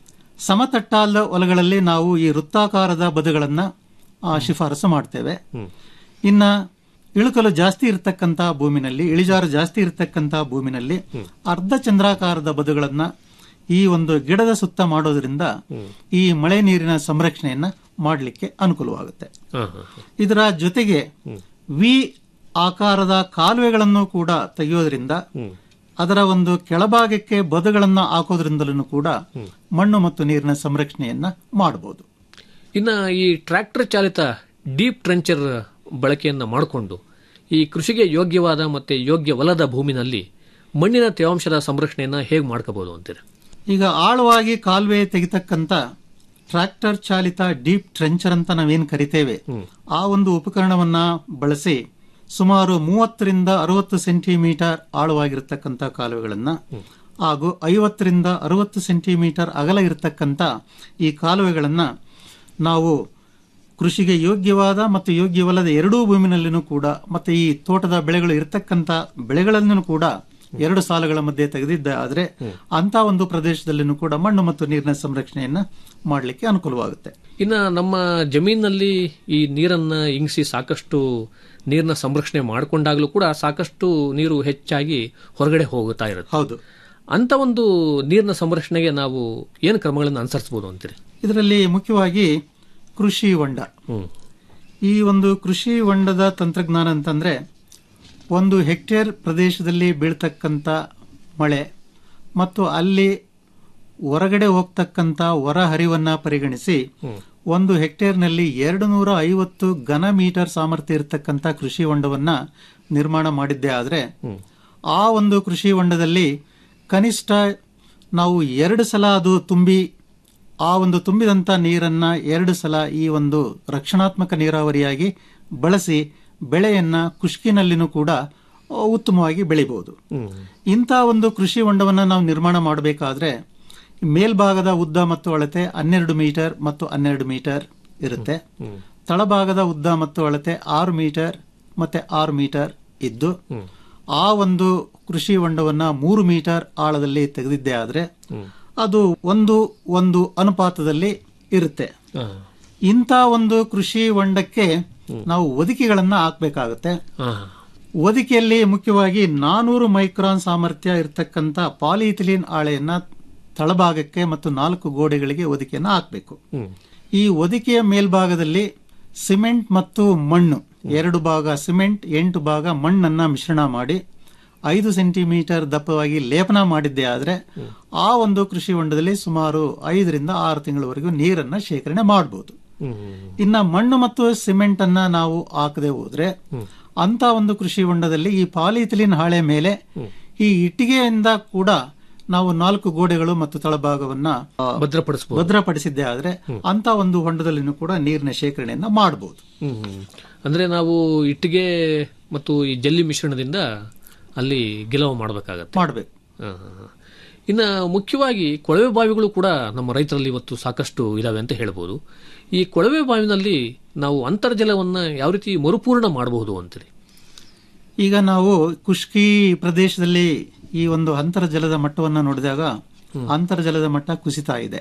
ಸಮತಟ್ಟಾದ ಹೊಲಗಳಲ್ಲಿ ನಾವು ಈ ವೃತ್ತಾಕಾರದ ಬದುಗಳನ್ನ ಆ, ಶಿಫಾರಸು ಮಾಡ್ತೇವೆ ಇನ್ನ ಇಳುಕಲು ಜಾಸ್ತಿ ಇರತಕ್ಕಂತ ಭೂಮಿನಲ್ಲಿ ಇಳಿಜಾರು ಜಾಸ್ತಿ ಇರತಕ್ಕಂತ ಭೂಮಿನಲ್ಲಿ ಅರ್ಧ ಚಂದ್ರಾಕಾರದ ಬದುಗಳನ್ನ ಈ ಒಂದು ಗಿಡದ ಸುತ್ತ ಮಾಡೋದ್ರಿಂದ ಈ ಮಳೆ ನೀರಿನ ಸಂರಕ್ಷಣೆಯನ್ನ ಮಾಡಲಿಕ್ಕೆ ಅನುಕೂಲವಾಗುತ್ತೆ ಹಾ, ಹಾ, ಹಾ. ಇದರ ಜೊತೆಗೆ ವಿ ಆಕಾರದ ಕಾಲುವೆಗಳನ್ನು ಕೂಡ ತೆಗೆಯೋದ್ರಿಂದ ಅದರ ಒಂದು ಕೆಳಭಾಗಕ್ಕೆ ಬದುಗಳನ್ನು ಹಾಕೋದ್ರಿಂದಲೂ ಕೂಡ ಮಣ್ಣು ಮತ್ತು ನೀರಿನ ಸಂರಕ್ಷಣೆಯನ್ನ ಮಾಡಬಹುದು ಇನ್ನು ಈ ಟ್ರ್ಯಾಕ್ಟರ್ ಚಾಲಿತ ಡೀಪ್ ಟ್ರೆಂಚರ್ ಬಳಕೆಯನ್ನು ಮಾಡಿಕೊಂಡು ಈ ಕೃಷಿಗೆ ಯೋಗ್ಯವಾದ ಮತ್ತೆ ಯೋಗ್ಯವಲ್ಲದ ಭೂಮಿನಲ್ಲಿ ಮಣ್ಣಿನ ತೇವಾಂಶದ ಸಂರಕ್ಷಣೆಯನ್ನು ಹೇಗೆ ಮಾಡ್ಕೋಬಹುದು ಅಂತೀರಿ ಈಗ ಆಳವಾಗಿ ಕಾಲುವೆ ತೆಗಿತಕ್ಕಂತ ಟ್ರ್ಯಾಕ್ಟರ್ ಚಾಲಿತ ಡೀಪ್ ಟ್ರೆಂಚರ್ ಅಂತ ನಾವೇನ್ ಕರಿತೇವೆ ಆ ಒಂದು ಉಪಕರಣವನ್ನ ಬಳಸಿ ಸುಮಾರು ಮೂವತ್ತರಿಂದ ಅರವತ್ತು ಸೆಂಟಿಮೀಟರ್ ಆಳವಾಗಿರತಕ್ಕಂತ ಕಾಲುವೆಗಳನ್ನ ಹಾಗೂ ಐವತ್ತರಿಂದ ಅರವತ್ತು ಸೆಂಟಿಮೀಟರ್ ಅಗಲ ಇರತಕ್ಕಂತ ಈ ಕಾಲುವೆಗಳನ್ನ ನಾವು ಕೃಷಿಗೆ ಯೋಗ್ಯವಾದ ಮತ್ತು ಯೋಗ್ಯವಲ್ಲದ ಎರಡೂ ಭೂಮಿನಲ್ಲಿನೂ ಕೂಡ ಮತ್ತೆ ಈ ತೋಟದ ಬೆಳೆಗಳು ಇರತಕ್ಕಂತ ಬೆಳೆಗಳನ್ನು ಕೂಡ ಎರಡು ಸಾಲುಗಳ ಮಧ್ಯೆ ತೆಗೆದಿದ್ದ ಆದ್ರೆ ಅಂತ ಒಂದು ಪ್ರದೇಶದಲ್ಲಿನೂ ಕೂಡ ಮಣ್ಣು ಮತ್ತು ನೀರಿನ ಸಂರಕ್ಷಣೆಯನ್ನ ಮಾಡಲಿಕ್ಕೆ ಅನುಕೂಲವಾಗುತ್ತೆ ಇನ್ನು ನಮ್ಮ ಜಮೀನಿನಲ್ಲಿ ಈ ನೀರನ್ನ ಇಂಗಿಸಿ ಸಾಕಷ್ಟು ನೀರಿನ ಸಂರಕ್ಷಣೆ ಮಾಡಿಕೊಂಡಾಗಲೂ ಕೂಡ ಸಾಕಷ್ಟು ನೀರು ಹೆಚ್ಚಾಗಿ ಹೊರಗಡೆ ಹೋಗುತ್ತಾ ಇರುತ್ತೆ ಹೌದು ಅಂತ ಒಂದು ನೀರಿನ ಸಂರಕ್ಷಣೆಗೆ ನಾವು ಏನು ಕ್ರಮಗಳನ್ನು ಅನುಸರಿಸಬಹುದು ಅಂತೀರಿ ಇದರಲ್ಲಿ ಮುಖ್ಯವಾಗಿ ಕೃಷಿ ಹೊಂಡ ಈ ಒಂದು ಕೃಷಿ ಹೊಂಡದ ತಂತ್ರಜ್ಞಾನ ಅಂತಂದ್ರೆ ಒಂದು ಹೆಕ್ಟೇರ್ ಪ್ರದೇಶದಲ್ಲಿ ಬೀಳ್ತಕ್ಕಂಥ ಮಳೆ ಮತ್ತು ಅಲ್ಲಿ ಹೊರಗಡೆ ಹೋಗ್ತಕ್ಕಂಥ ಹೊರ ಹರಿವನ್ನ ಪರಿಗಣಿಸಿ ಒಂದು ಹೆಕ್ಟೇರ್ನಲ್ಲಿ ಎರಡು ನೂರ ಐವತ್ತು ಘನ ಮೀಟರ್ ಸಾಮರ್ಥ್ಯ ಇರತಕ್ಕಂಥ ಕೃಷಿ ಹೊಂಡವನ್ನ ನಿರ್ಮಾಣ ಮಾಡಿದ್ದೇ ಆದ್ರೆ ಆ ಒಂದು ಕೃಷಿ ಹೊಂಡದಲ್ಲಿ ಕನಿಷ್ಠ ನಾವು ಎರಡು ಸಲ ಅದು ತುಂಬಿ ಆ ಒಂದು ತುಂಬಿದಂತ ನೀರನ್ನ ಎರಡು ಸಲ ಈ ಒಂದು ರಕ್ಷಣಾತ್ಮಕ ನೀರಾವರಿಯಾಗಿ ಬಳಸಿ ಬೆಳೆಯನ್ನ ಕುಷ್ಕಿನಲ್ಲಿನೂ ಕೂಡ ಆ, ಉತ್ತಮವಾಗಿ ಬೆಳಿಬಹುದು ಇಂಥ ಒಂದು ಕೃಷಿ ಹೊಂಡವನ್ನ ನಾವು ನಿರ್ಮಾಣ ಮಾಡಬೇಕಾದ್ರೆ ಮೇಲ್ಭಾಗದ ಉದ್ದ ಮತ್ತು ಅಳತೆ ಹನ್ನೆರಡು ಮೀಟರ್ ಮತ್ತು ಹನ್ನೆರಡು ಮೀಟರ್ ಇರುತ್ತೆ ತಳಭಾಗದ ಉದ್ದ ಮತ್ತು ಅಳತೆ ಆರು ಮೀಟರ್ ಮತ್ತೆ ಆರು ಮೀಟರ್ ಇದ್ದು ಆ ಒಂದು ಕೃಷಿ ಹೊಂಡವನ್ನ ಮೂರು ಮೀಟರ್ ಆಳದಲ್ಲಿ ತೆಗೆದಿದ್ದೇ ಆದ್ರೆ ಅದು ಒಂದು ಒಂದು ಅನುಪಾತದಲ್ಲಿ ಇರುತ್ತೆ ಇಂಥ ಒಂದು ಕೃಷಿ ಹೊಂಡಕ್ಕೆ ನಾವು ಒದಿಕೆಗಳನ್ನ ಹಾಕ್ಬೇಕಾಗುತ್ತೆ ಒದಿಕೆಯಲ್ಲಿ ಮುಖ್ಯವಾಗಿ ನಾನೂರು ಮೈಕ್ರಾನ್ ಸಾಮರ್ಥ್ಯ ಇರತಕ್ಕಂತ ಪಾಲಿಥಿಲಿನ್ ಹಾಳೆಯನ್ನ ತಳಭಾಗಕ್ಕೆ ಮತ್ತು ನಾಲ್ಕು ಗೋಡೆಗಳಿಗೆ ಒದಿಕೆಯನ್ನ ಹಾಕಬೇಕು ಈ ಒದಿಕೆಯ ಮೇಲ್ಭಾಗದಲ್ಲಿ ಸಿಮೆಂಟ್ ಮತ್ತು ಮಣ್ಣು ಎರಡು ಭಾಗ ಸಿಮೆಂಟ್ ಎಂಟು ಭಾಗ ಮಣ್ಣನ್ನ ಮಿಶ್ರಣ ಮಾಡಿ ಐದು ಸೆಂಟಿಮೀಟರ್ ದಪ್ಪವಾಗಿ ಲೇಪನ ಮಾಡಿದ್ದೇ ಆದ್ರೆ ಆ ಒಂದು ಕೃಷಿ ಹೊಂಡದಲ್ಲಿ ಸುಮಾರು ಐದರಿಂದ ಆರು ತಿಂಗಳವರೆಗೂ ನೀರನ್ನ ಶೇಖರಣೆ ಮಾಡಬಹುದು ಇನ್ನ ಮಣ್ಣು ಮತ್ತು ಸಿಮೆಂಟ್ ಅನ್ನ ನಾವು ಹಾಕದೆ ಹೋದ್ರೆ ಅಂತ ಒಂದು ಕೃಷಿ ಹೊಂಡದಲ್ಲಿ ಈ ಪಾಲಿಥಿಲಿನ್ ಹಾಳೆ ಮೇಲೆ ಈ ಇಟ್ಟಿಗೆಯಿಂದ ಕೂಡ ನಾವು ನಾಲ್ಕು ಗೋಡೆಗಳು ಮತ್ತು ತಳಭಾಗವನ್ನ ಆ, ಭದ್ರಪಡಿಸಬಹುದು ಭದ್ರಪಡಿಸಿದ್ದೇ ಆದ್ರೆ ಅಂತ ಒಂದು ಹೊಂಡದಲ್ಲಿನೂ ಕೂಡ ನೀರಿನ ಶೇಖರಣೆಯನ್ನ ಮಾಡಬಹುದು ಅಂದ್ರೆ ನಾವು ಇಟ್ಟಿಗೆ ಮತ್ತು ಈ ಜಲ್ಲಿ ಮಿಶ್ರಣದಿಂದ ಅಲ್ಲಿ ಗೆಲುವು ಮಾಡಬೇಕಾಗತ್ತೆ ಮಾಡಬೇಕು ಇನ್ನು ಮುಖ್ಯವಾಗಿ ಕೊಳವೆ ಬಾವಿಗಳು ಕೂಡ ನಮ್ಮ ರೈತರಲ್ಲಿ ಇವತ್ತು ಸಾಕಷ್ಟು ಇದಾವೆ ಅಂತ ಹೇಳ್ಬೋದು ಈ ಕೊಳವೆ ಬಾವಿನಲ್ಲಿ ನಾವು ಅಂತರ್ಜಲವನ್ನ ಯಾವ ರೀತಿ ಮರುಪೂರ್ಣ ಮಾಡಬಹುದು ಅಂತೀರಿ ಈಗ ನಾವು ಕುಷ್ಕಿ ಪ್ರದೇಶದಲ್ಲಿ ಈ ಒಂದು ಅಂತರ್ಜಲದ ಮಟ್ಟವನ್ನು ನೋಡಿದಾಗ ಅಂತರ್ಜಲದ ಮಟ್ಟ ಕುಸಿತಾ ಇದೆ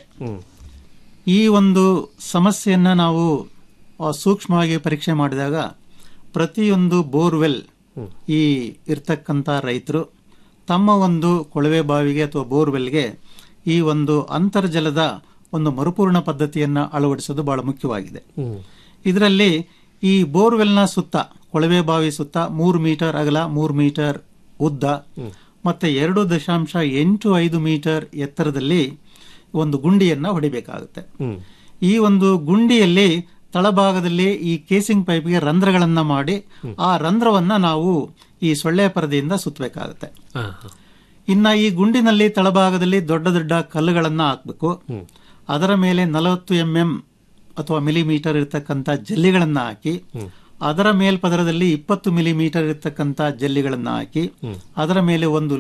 ಈ ಒಂದು ಸಮಸ್ಯೆಯನ್ನ ನಾವು ಆ, ಸೂಕ್ಷ್ಮವಾಗಿ ಪರೀಕ್ಷೆ ಮಾಡಿದಾಗ ಪ್ರತಿಯೊಂದು ಬೋರ್ವೆಲ್ ಈ ಇರ್ತಕ್ಕಂಥ ರೈತರು ತಮ್ಮ ಒಂದು ಕೊಳವೆ ಬಾವಿಗೆ ಅಥವಾ ಬೋರ್ವೆಲ್ಗೆ ಈ ಒಂದು ಅಂತರ್ಜಲದ ಒಂದು ಮರುಪೂರ್ಣ ಪದ್ಧತಿಯನ್ನ ಅಳವಡಿಸೋದು ಬಹಳ ಮುಖ್ಯವಾಗಿದೆ ಇದರಲ್ಲಿ ಈ ಬೋರ್ವೆಲ್ನ ಸುತ್ತ ಕೊಳವೆ ಬಾವಿ ಸುತ್ತ ಮೂರು ಮೀಟರ್ ಅಗಲ ಮೂರು ಮೀಟರ್ ಉದ್ದ ಮತ್ತೆ ಎರಡು ದಶಾಂಶ ಎಂಟು ಐದು ಮೀಟರ್ ಎತ್ತರದಲ್ಲಿ ಒಂದು ಗುಂಡಿಯನ್ನ ಹೊಡಿಬೇಕಾಗುತ್ತೆ ಈ ಒಂದು ಗುಂಡಿಯಲ್ಲಿ ತಳಭಾಗದಲ್ಲಿ ಈ ಕೇಸಿಂಗ್ ಪೈಪ್ಗೆ ರಂಧ್ರಗಳನ್ನ ಮಾಡಿ ಆ ರಂಧ್ರವನ್ನ ನಾವು ಈ ಸೊಳ್ಳೆ ಪರದೆಯಿಂದ ಸುತ್ತಬೇಕಾಗುತ್ತೆ ಇನ್ನ ಈ ಗುಂಡಿನಲ್ಲಿ ತಳಭಾಗದಲ್ಲಿ ದೊಡ್ಡ ದೊಡ್ಡ ಕಲ್ಲುಗಳನ್ನ ಹಾಕ್ಬೇಕು ಅದರ ಮೇಲೆ ನಲವತ್ತು ಎಂ ಎಂ ಅಥವಾ ಮಿಲಿಮೀಟರ್ ಇರತಕ್ಕಂತ ಜಲ್ಲಿಗಳನ್ನ ಹಾಕಿ ಅದರ ಮೇಲ್ಪದರದಲ್ಲಿ ಇಪ್ಪತ್ತು ಮಿಲಿಮೀಟರ್ ಇರತಕ್ಕಂತ ಜಲ್ಲಿಗಳನ್ನ ಹಾಕಿ ಅದರ ಮೇಲೆ ಒಂದು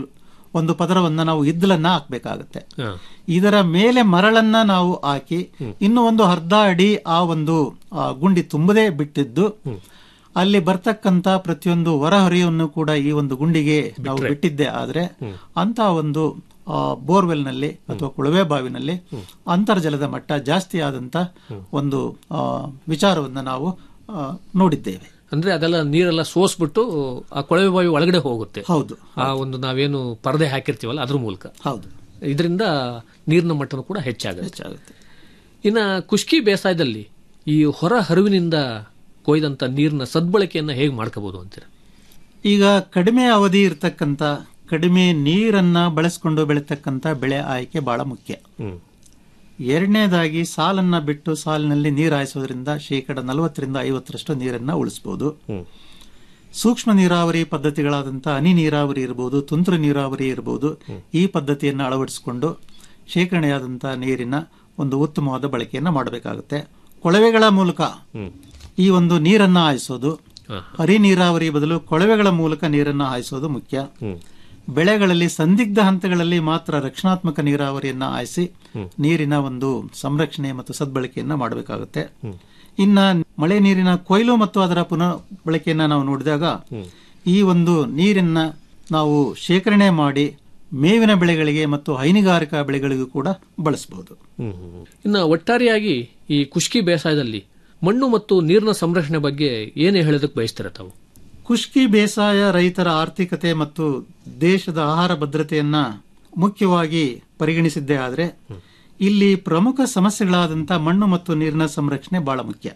ಒಂದು ಪದರವನ್ನ ನಾವು ಇದ್ದಲನ್ನ ಹಾಕ್ಬೇಕಾಗತ್ತೆ ಹಾ. ಇದರ ಮೇಲೆ ಮರಳನ್ನ ನಾವು ಹಾಕಿ ಇನ್ನು ಒಂದು ಅರ್ಧ ಅಡಿ ಆ ಒಂದು ಆ, ಗುಂಡಿ ತುಂಬದೇ ಬಿಟ್ಟಿದ್ದು ಅಲ್ಲಿ ಬರ್ತಕ್ಕಂತ ಪ್ರತಿಯೊಂದು ಹೊರಹರಿಯನ್ನು ಕೂಡ ಈ ಒಂದು ಗುಂಡಿಗೆ ನಾವು ಬಿಟ್ಟಿದ್ದೆ ಆದ್ರೆ ಅಂತ ಒಂದು ಬೋರ್ವೆಲ್ ನಲ್ಲಿ ಅಥವಾ ಕೊಳವೆ ಬಾವಿನಲ್ಲಿ ಅಂತರ್ಜಲದ ಮಟ್ಟ ಜಾಸ್ತಿ ಆದಂತ ಒಂದು ಆ, ವಿಚಾರವನ್ನ ನಾವು ಆ, ನೋಡಿದ್ದೇವೆ ಅಂದ್ರೆ ಅದೆಲ್ಲ ನೀರೆಲ್ಲ ಸೋಸ್ಬಿಟ್ಟು ಆ ಕೊಳವೆ ಬಾವಿ ಒಳಗಡೆ ಹೋಗುತ್ತೆ ಹೌದು ಆ ಒಂದು ನಾವೇನು ಪರದೆ ಹಾಕಿರ್ತೀವಲ್ಲ ಅದ್ರ ಮೂಲಕ ಹೌದು ಇದರಿಂದ ನೀರಿನ ಮಟ್ಟನೂ ಕೂಡ ಹೆಚ್ಚಾಗುತ್ತೆ ಹೆಚ್ಚಾಗುತ್ತೆ ಇನ್ನ ಕುಷ್ಕಿ ಬೇಸಾಯದಲ್ಲಿ ಈ ಹೊರ ಹರಿವಿನಿಂದ ಕೊಯ್ದಂತ ನೀರಿನ ಸದ್ಬಳಕೆಯನ್ನ ಹೇಗೆ ಮಾಡ್ಕೋಬಹುದು ಅಂತೀರ ಈಗ ಕಡಿಮೆ ಅವಧಿ ಇರತಕ್ಕಂತ ಕಡಿಮೆ ನೀರನ್ನ ಬಳಸಿಕೊಂಡು ಬೆಳೀತಕ್ಕಂತ ಬೆಳೆ ಆಯ್ಕೆ ಬಹಳ ಮುಖ್ಯ ಹ್ಮ್ ಎರಡನೇದಾಗಿ ಸಾಲನ್ನ ಬಿಟ್ಟು ಸಾಲಿನಲ್ಲಿ ನೀರು ಹಾಯಿಸೋದ್ರಿಂದ ಶೇಕಡ ನಲವತ್ತರಿಂದ ಐವತ್ತರಷ್ಟು ನೀರನ್ನ ಉಳಿಸಬಹುದು ಹ್ಮ್ ಸೂಕ್ಷ್ಮ ನೀರಾವರಿ ಪದ್ಧತಿಗಳಾದಂಥ ಹನಿ ನೀರಾವರಿ ಇರಬಹುದು ತುಂತುರು ನೀರಾವರಿ ಇರಬಹುದು ಈ ಪದ್ಧತಿಯನ್ನು ಅಳವಡಿಸಿಕೊಂಡು ಶೇಖರಣೆಯಾದಂಥ ನೀರಿನ ಒಂದು ಉತ್ತಮವಾದ ಬಳಕೆಯನ್ನು ಮಾಡಬೇಕಾಗುತ್ತೆ ಕೊಳವೆಗಳ ಮೂಲಕ ಈ ಒಂದು ನೀರನ್ನ ಹಾಯಿಸೋದು ಹಾ. ಹರಿ ನೀರಾವರಿ ಬದಲು ಕೊಳವೆಗಳ ಮೂಲಕ ನೀರನ್ನ ಹಾಯಿಸೋದು ಮುಖ್ಯ ಬೆಳೆಗಳಲ್ಲಿ ಸಂದಿಗ್ಧ ಹಂತಗಳಲ್ಲಿ ಮಾತ್ರ ರಕ್ಷಣಾತ್ಮಕ ನೀರಾವರಿಯನ್ನ ಹಾಯಿಸಿ ನೀರಿನ ಒಂದು ಸಂರಕ್ಷಣೆ ಮತ್ತು ಸದ್ಬಳಕೆಯನ್ನ ಮಾಡಬೇಕಾಗುತ್ತೆ ಇನ್ನ ಮಳೆ ನೀರಿನ ಕೊಯ್ಲು ಮತ್ತು ಅದರ ಪುನಃ ಬಳಕೆಯನ್ನ ನಾವು ನೋಡಿದಾಗ ಈ ಒಂದು ನೀರನ್ನ ನಾವು ಶೇಖರಣೆ ಮಾಡಿ ಮೇವಿನ ಬೆಳೆಗಳಿಗೆ ಮತ್ತು ಹೈನುಗಾರಿಕಾ ಬೆಳೆಗಳಿಗೂ ಕೂಡ ಬಳಸಬಹುದು ಇನ್ನು ಒಟ್ಟಾರೆಯಾಗಿ ಈ ಕುಷ್ಕಿ ಬೇಸಾಯದಲ್ಲಿ ಮಣ್ಣು ಮತ್ತು ನೀರಿನ ಸಂರಕ್ಷಣೆ ಬಗ್ಗೆ ಏನೇ ಹೇಳೋದಕ್ಕೆ ಬಯಸ್ತೀರ ತಾವು ಖುಷ್ಕಿ ಬೇಸಾಯ ರೈತರ ಆರ್ಥಿಕತೆ ಮತ್ತು ದೇಶದ ಆಹಾರ ಭದ್ರತೆಯನ್ನ ಮುಖ್ಯವಾಗಿ ಪರಿಗಣಿಸಿದ್ದೇ ಆದರೆ ಇಲ್ಲಿ ಪ್ರಮುಖ ಸಮಸ್ಯೆಗಳಾದಂಥ ಮಣ್ಣು ಮತ್ತು ನೀರಿನ ಸಂರಕ್ಷಣೆ ಬಹಳ ಮುಖ್ಯ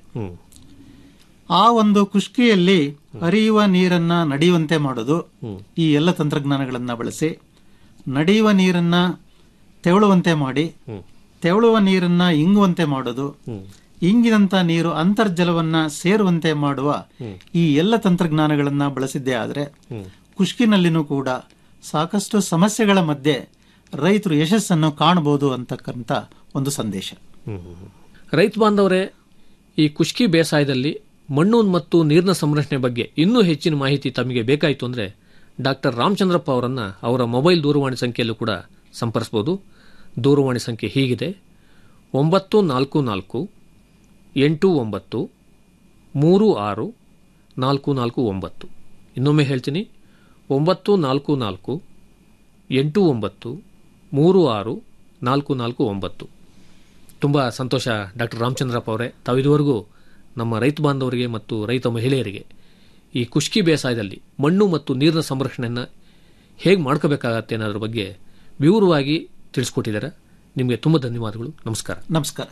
ಆ ಒಂದು ಖುಷ್ಕಿಯಲ್ಲಿ ಹರಿಯುವ ನೀರನ್ನ ನಡೆಯುವಂತೆ ಮಾಡೋದು ಈ ಎಲ್ಲ ತಂತ್ರಜ್ಞಾನಗಳನ್ನ ಬಳಸಿ ನಡೆಯುವ ನೀರನ್ನ ತೆವಳುವಂತೆ ಮಾಡಿ ತೆವಳುವ ನೀರನ್ನ ಇಂಗುವಂತೆ ಮಾಡೋದು ಇಂಗಿದಂತ ನೀರು ಅಂತರ್ಜಲವನ್ನ ಸೇರುವಂತೆ ಮಾಡುವ ಈ ಎಲ್ಲ ತಂತ್ರಜ್ಞಾನಗಳನ್ನ ಬಳಸಿದ್ದೇ ಆದರೆ ಖುಷ್ಕಿನಲ್ಲಿನೂ ಕೂಡ ಸಾಕಷ್ಟು ಸಮಸ್ಯೆಗಳ ಮಧ್ಯೆ ರೈತರು ಯಶಸ್ಸನ್ನು ಕಾಣಬಹುದು ಅಂತಕ್ಕಂಥ ಒಂದು ಸಂದೇಶ ರೈತ ಬಾಂಧವರೇ ಈ ಕುಷ್ಕಿ ಬೇಸಾಯದಲ್ಲಿ ಮಣ್ಣು ಮತ್ತು ನೀರಿನ ಸಂರಕ್ಷಣೆ ಬಗ್ಗೆ ಇನ್ನೂ ಹೆಚ್ಚಿನ ಮಾಹಿತಿ ತಮಗೆ ಬೇಕಾಯಿತು ಅಂದರೆ ಡಾಕ್ಟರ್ ರಾಮಚಂದ್ರಪ್ಪ ಅವರನ್ನು ಅವರ ಮೊಬೈಲ್ ದೂರವಾಣಿ ಸಂಖ್ಯೆಯಲ್ಲೂ ಕೂಡ ಸಂಪರ್ಸ್ಬೋದು ದೂರವಾಣಿ ಸಂಖ್ಯೆ ಹೀಗಿದೆ ಒಂಬತ್ತು ನಾಲ್ಕು ನಾಲ್ಕು ಎಂಟು ಒಂಬತ್ತು ಮೂರು ಆರು ನಾಲ್ಕು ನಾಲ್ಕು ಒಂಬತ್ತು ಇನ್ನೊಮ್ಮೆ ಹೇಳ್ತೀನಿ ಒಂಬತ್ತು ನಾಲ್ಕು ನಾಲ್ಕು ಎಂಟು ಒಂಬತ್ತು ಮೂರು ಆರು ನಾಲ್ಕು ನಾಲ್ಕು ಒಂಬತ್ತು ತುಂಬ ಸಂತೋಷ ಡಾಕ್ಟರ್ ರಾಮಚಂದ್ರಪ್ಪ ಅವರೇ ತಾವು ಇದುವರೆಗೂ ನಮ್ಮ ರೈತ ಬಾಂಧವರಿಗೆ ಮತ್ತು ರೈತ ಮಹಿಳೆಯರಿಗೆ ಈ ಕುಷ್ಕಿ ಬೇಸಾಯದಲ್ಲಿ ಮಣ್ಣು ಮತ್ತು ನೀರಿನ ಸಂರಕ್ಷಣೆಯನ್ನು ಹೇಗೆ ಮಾಡ್ಕೋಬೇಕಾಗತ್ತೆ ಅನ್ನೋದ್ರ ಬಗ್ಗೆ ವಿವರವಾಗಿ ತಿಳಿಸ್ಕೊಟ್ಟಿದ್ದಾರೆ ನಿಮಗೆ ತುಂಬ ಧನ್ಯವಾದಗಳು ನಮಸ್ಕಾರ ನಮಸ್ಕಾರ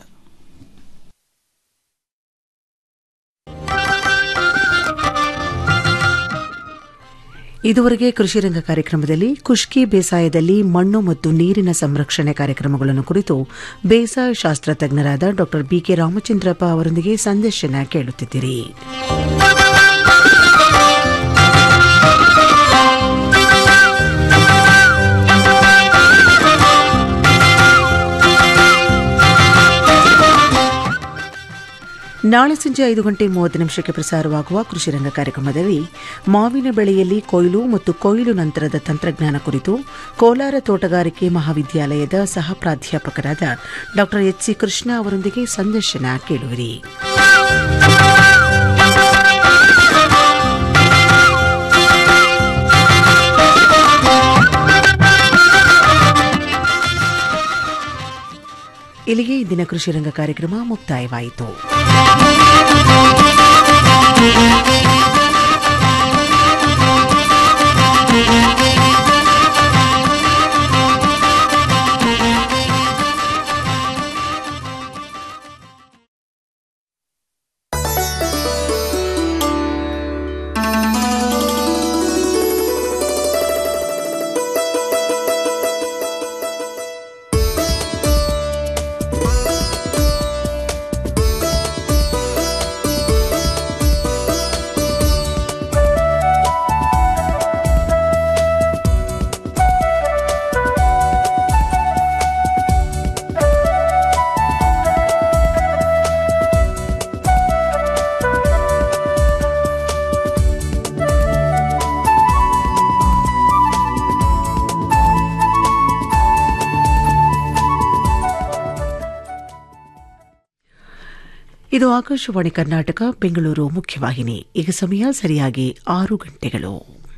ಇದುವರೆಗೆ ಕೃಷಿ ರಂಗ ಕಾರ್ಯಕ್ರಮದಲ್ಲಿ ಕುಷ್ಕಿ ಬೇಸಾಯದಲ್ಲಿ ಮಣ್ಣು ಮತ್ತು ನೀರಿನ ಸಂರಕ್ಷಣೆ ಕಾರ್ಯಕ್ರಮಗಳನ್ನು ಕುರಿತು ಬೇಸಾಯ ಶಾಸ್ತ್ರ ತಜ್ಞರಾದ ಡಾ ಬಿಕೆ ರಾಮಚಂದ್ರಪ್ಪ ಅವರೊಂದಿಗೆ ಸಂದರ್ಶನ ಕೇಳುತ್ತಿದ್ದೀರಿ ನಾಳೆ ಸಂಜೆ ಐದು ಗಂಟೆ ಮೂವತ್ತು ನಿಮಿಷಕ್ಕೆ ಪ್ರಸಾರವಾಗುವ ಕೃಷಿ ರಂಗ ಕಾರ್ಯಕ್ರಮದಲ್ಲಿ ಮಾವಿನ ಬೆಳೆಯಲ್ಲಿ ಕೊಯ್ಲು ಮತ್ತು ಕೊಯ್ಲು ನಂತರದ ತಂತ್ರಜ್ಞಾನ ಕುರಿತು ಕೋಲಾರ ತೋಟಗಾರಿಕೆ ಮಹಾವಿದ್ಯಾಲಯದ ಸಹ ಪ್ರಾಧ್ಯಾಪಕರಾದ ಡಾ ಎಚ್ ಸಿ ಕೃಷ್ಣ ಅವರೊಂದಿಗೆ ಸಂದರ್ಶನ ಕೇಳುವಿರಿ ಇಲ್ಲಿಗೆ ಇಂದಿನ ಕೃಷಿ ರಂಗ ಕಾರ್ಯಕ್ರಮ ಮುಕ್ತಾಯವಾಯಿತು ಇದು ಆಕಾಶವಾಣಿ ಕರ್ನಾಟಕ ಬೆಂಗಳೂರು ಮುಖ್ಯವಾಹಿನಿ ಈಗ ಸಮಯ ಸರಿಯಾಗಿ ಆರು ಗಂಟೆಗಳು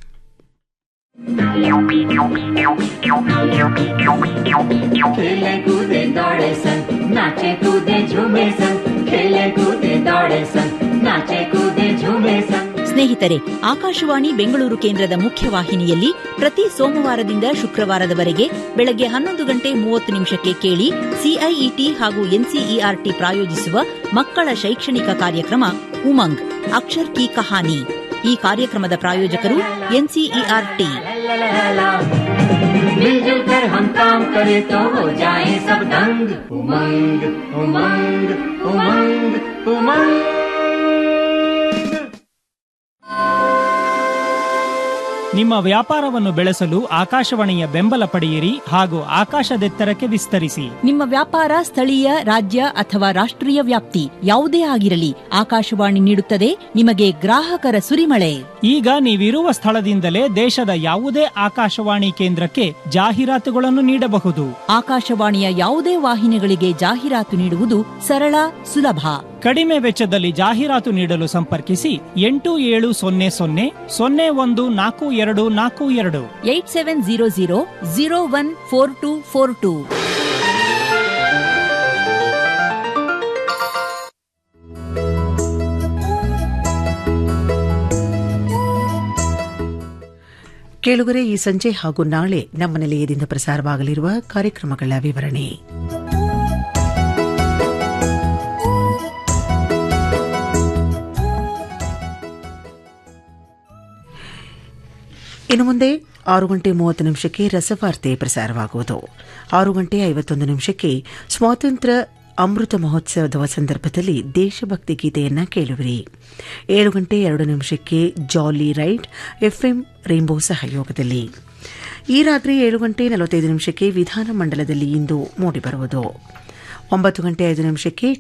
खेले कूदे दौड़े सन नाचे कूदे झूमे सन खेले कूदे दौड़े सन नाचे कूदे झूमे सन ಸ್ನೇಹಿತರೆ ಆಕಾಶವಾಣಿ ಬೆಂಗಳೂರು ಕೇಂದ್ರದ ಮುಖ್ಯವಾಹಿನಿಯಲ್ಲಿ ಪ್ರತಿ ಸೋಮವಾರದಿಂದ ಶುಕ್ರವಾರದವರೆಗೆ ಬೆಳಗ್ಗೆ ಹನ್ನೊಂದು ಗಂಟೆ ಮೂವತ್ತು ನಿಮಿಷಕ್ಕೆ ಕೇಳಿ ಸಿಐಇಟಿ ಹಾಗೂ ಎನ್ಸಿಇಆರ್ಟಿ ಪ್ರಾಯೋಜಿಸುವ ಮಕ್ಕಳ ಶೈಕ್ಷಣಿಕ ಕಾರ್ಯಕ್ರಮ ಉಮಂಗ್ ಅಕ್ಷರ್ ಕಿ ಕಹಾನಿ ಈ ಕಾರ್ಯಕ್ರಮದ ಪ್ರಾಯೋಜಕರು ಎನ್ಸಿಇಆರ್ಟಿ मिलजुल कर हम काम करे तो हो जाए सब दंग उमंग उमंग उमंग उमंग ನಿಮ್ಮ ವ್ಯಾಪಾರವನ್ನು ಬೆಳೆಸಲು ಆಕಾಶವಾಣಿಯ ಬೆಂಬಲ ಪಡೆಯಿರಿ ಹಾಗೂ ಆಕಾಶದೆತ್ತರಕ್ಕೆ ವಿಸ್ತರಿಸಿ ನಿಮ್ಮ ವ್ಯಾಪಾರ ಸ್ಥಳೀಯ ರಾಜ್ಯ ಅಥವಾ ರಾಷ್ಟ್ರೀಯ ವ್ಯಾಪ್ತಿ ಯಾವುದೇ ಆಗಿರಲಿ ಆಕಾಶವಾಣಿ ನೀಡುತ್ತದೆ ನಿಮಗೆ ಗ್ರಾಹಕರ ಸುರಿಮಳೆ ಈಗ ನೀವಿರುವ ಸ್ಥಳದಿಂದಲೇ ದೇಶದ ಯಾವುದೇ ಆಕಾಶವಾಣಿ ಕೇಂದ್ರಕ್ಕೆ ಜಾಹೀರಾತುಗಳನ್ನು ನೀಡಬಹುದು ಆಕಾಶವಾಣಿಯ ಯಾವುದೇ ವಾಹಿನಿಗಳಿಗೆ ಜಾಹೀರಾತು ನೀಡುವುದು ಸರಳ ಸುಲಭ ಕಡಿಮೆ ವೆಚ್ಚದಲ್ಲಿ ಜಾಹೀರಾತು ನೀಡಲು ಸಂಪರ್ಕಿಸಿ ಎಂಟು ಏಳು ಸೊನ್ನೆ ಸೊನ್ನೆ ಸೊನ್ನೆ ಒಂದು ನಾಲ್ಕು ಎರಡು ನಾಲ್ಕು ಎರಡು eight seven zero zero zero one four two four two ಕೇಳುಗರೆ ಈ ಸಂಜೆ ಹಾಗೂ ನಾಳೆ ನಮ್ಮ ನಿಲಯದಿಂದ ಪ್ರಸಾರವಾಗಲಿರುವ ಕಾರ್ಯಕ್ರಮಗಳ ವಿವರಣೆ ಇನ್ನು ಮುಂದೆ ಆರು ಗಂಟೆ ಮೂವತ್ತು ನಿಮಿಷಕ್ಕೆ ರಸವಾರ್ತೆ ಪ್ರಸಾರವಾಗುವುದು ಆರು ಗಂಟೆ ಐವತ್ತೊಂದು ನಿಮಿಷಕ್ಕೆ ಸ್ವಾತಂತ್ರ್ಯ ಅಮೃತ ಮಹೋತ್ಸವದ ಸಂದರ್ಭದಲ್ಲಿ ದೇಶಭಕ್ತಿ ಗೀತೆಯನ್ನ ಕೇಳುವಿರಿ ಏಳು ಗಂಟೆ ಎರಡು ನಿಮಿಷಕ್ಕೆ ಜಾಲಿ ರೈಡ್ ಎಫ್ಎಂ ರೈನ್ಬೋ ಸಹಯೋಗದಲ್ಲಿ ಈ ರಾತ್ರಿ ಏಳು ಗಂಟೆ ನಲವತ್ತೈದು ನಿಮಿಷಕ್ಕೆ ವಿಧಾನಮಂಡಲದಲ್ಲಿ ಇಂದು ಮೂಡಿಬರುವುದು ಒಂಬತ್ತು ಗಂಟೆ ಐದು ನಿಮಿಷಕ್ಕೆ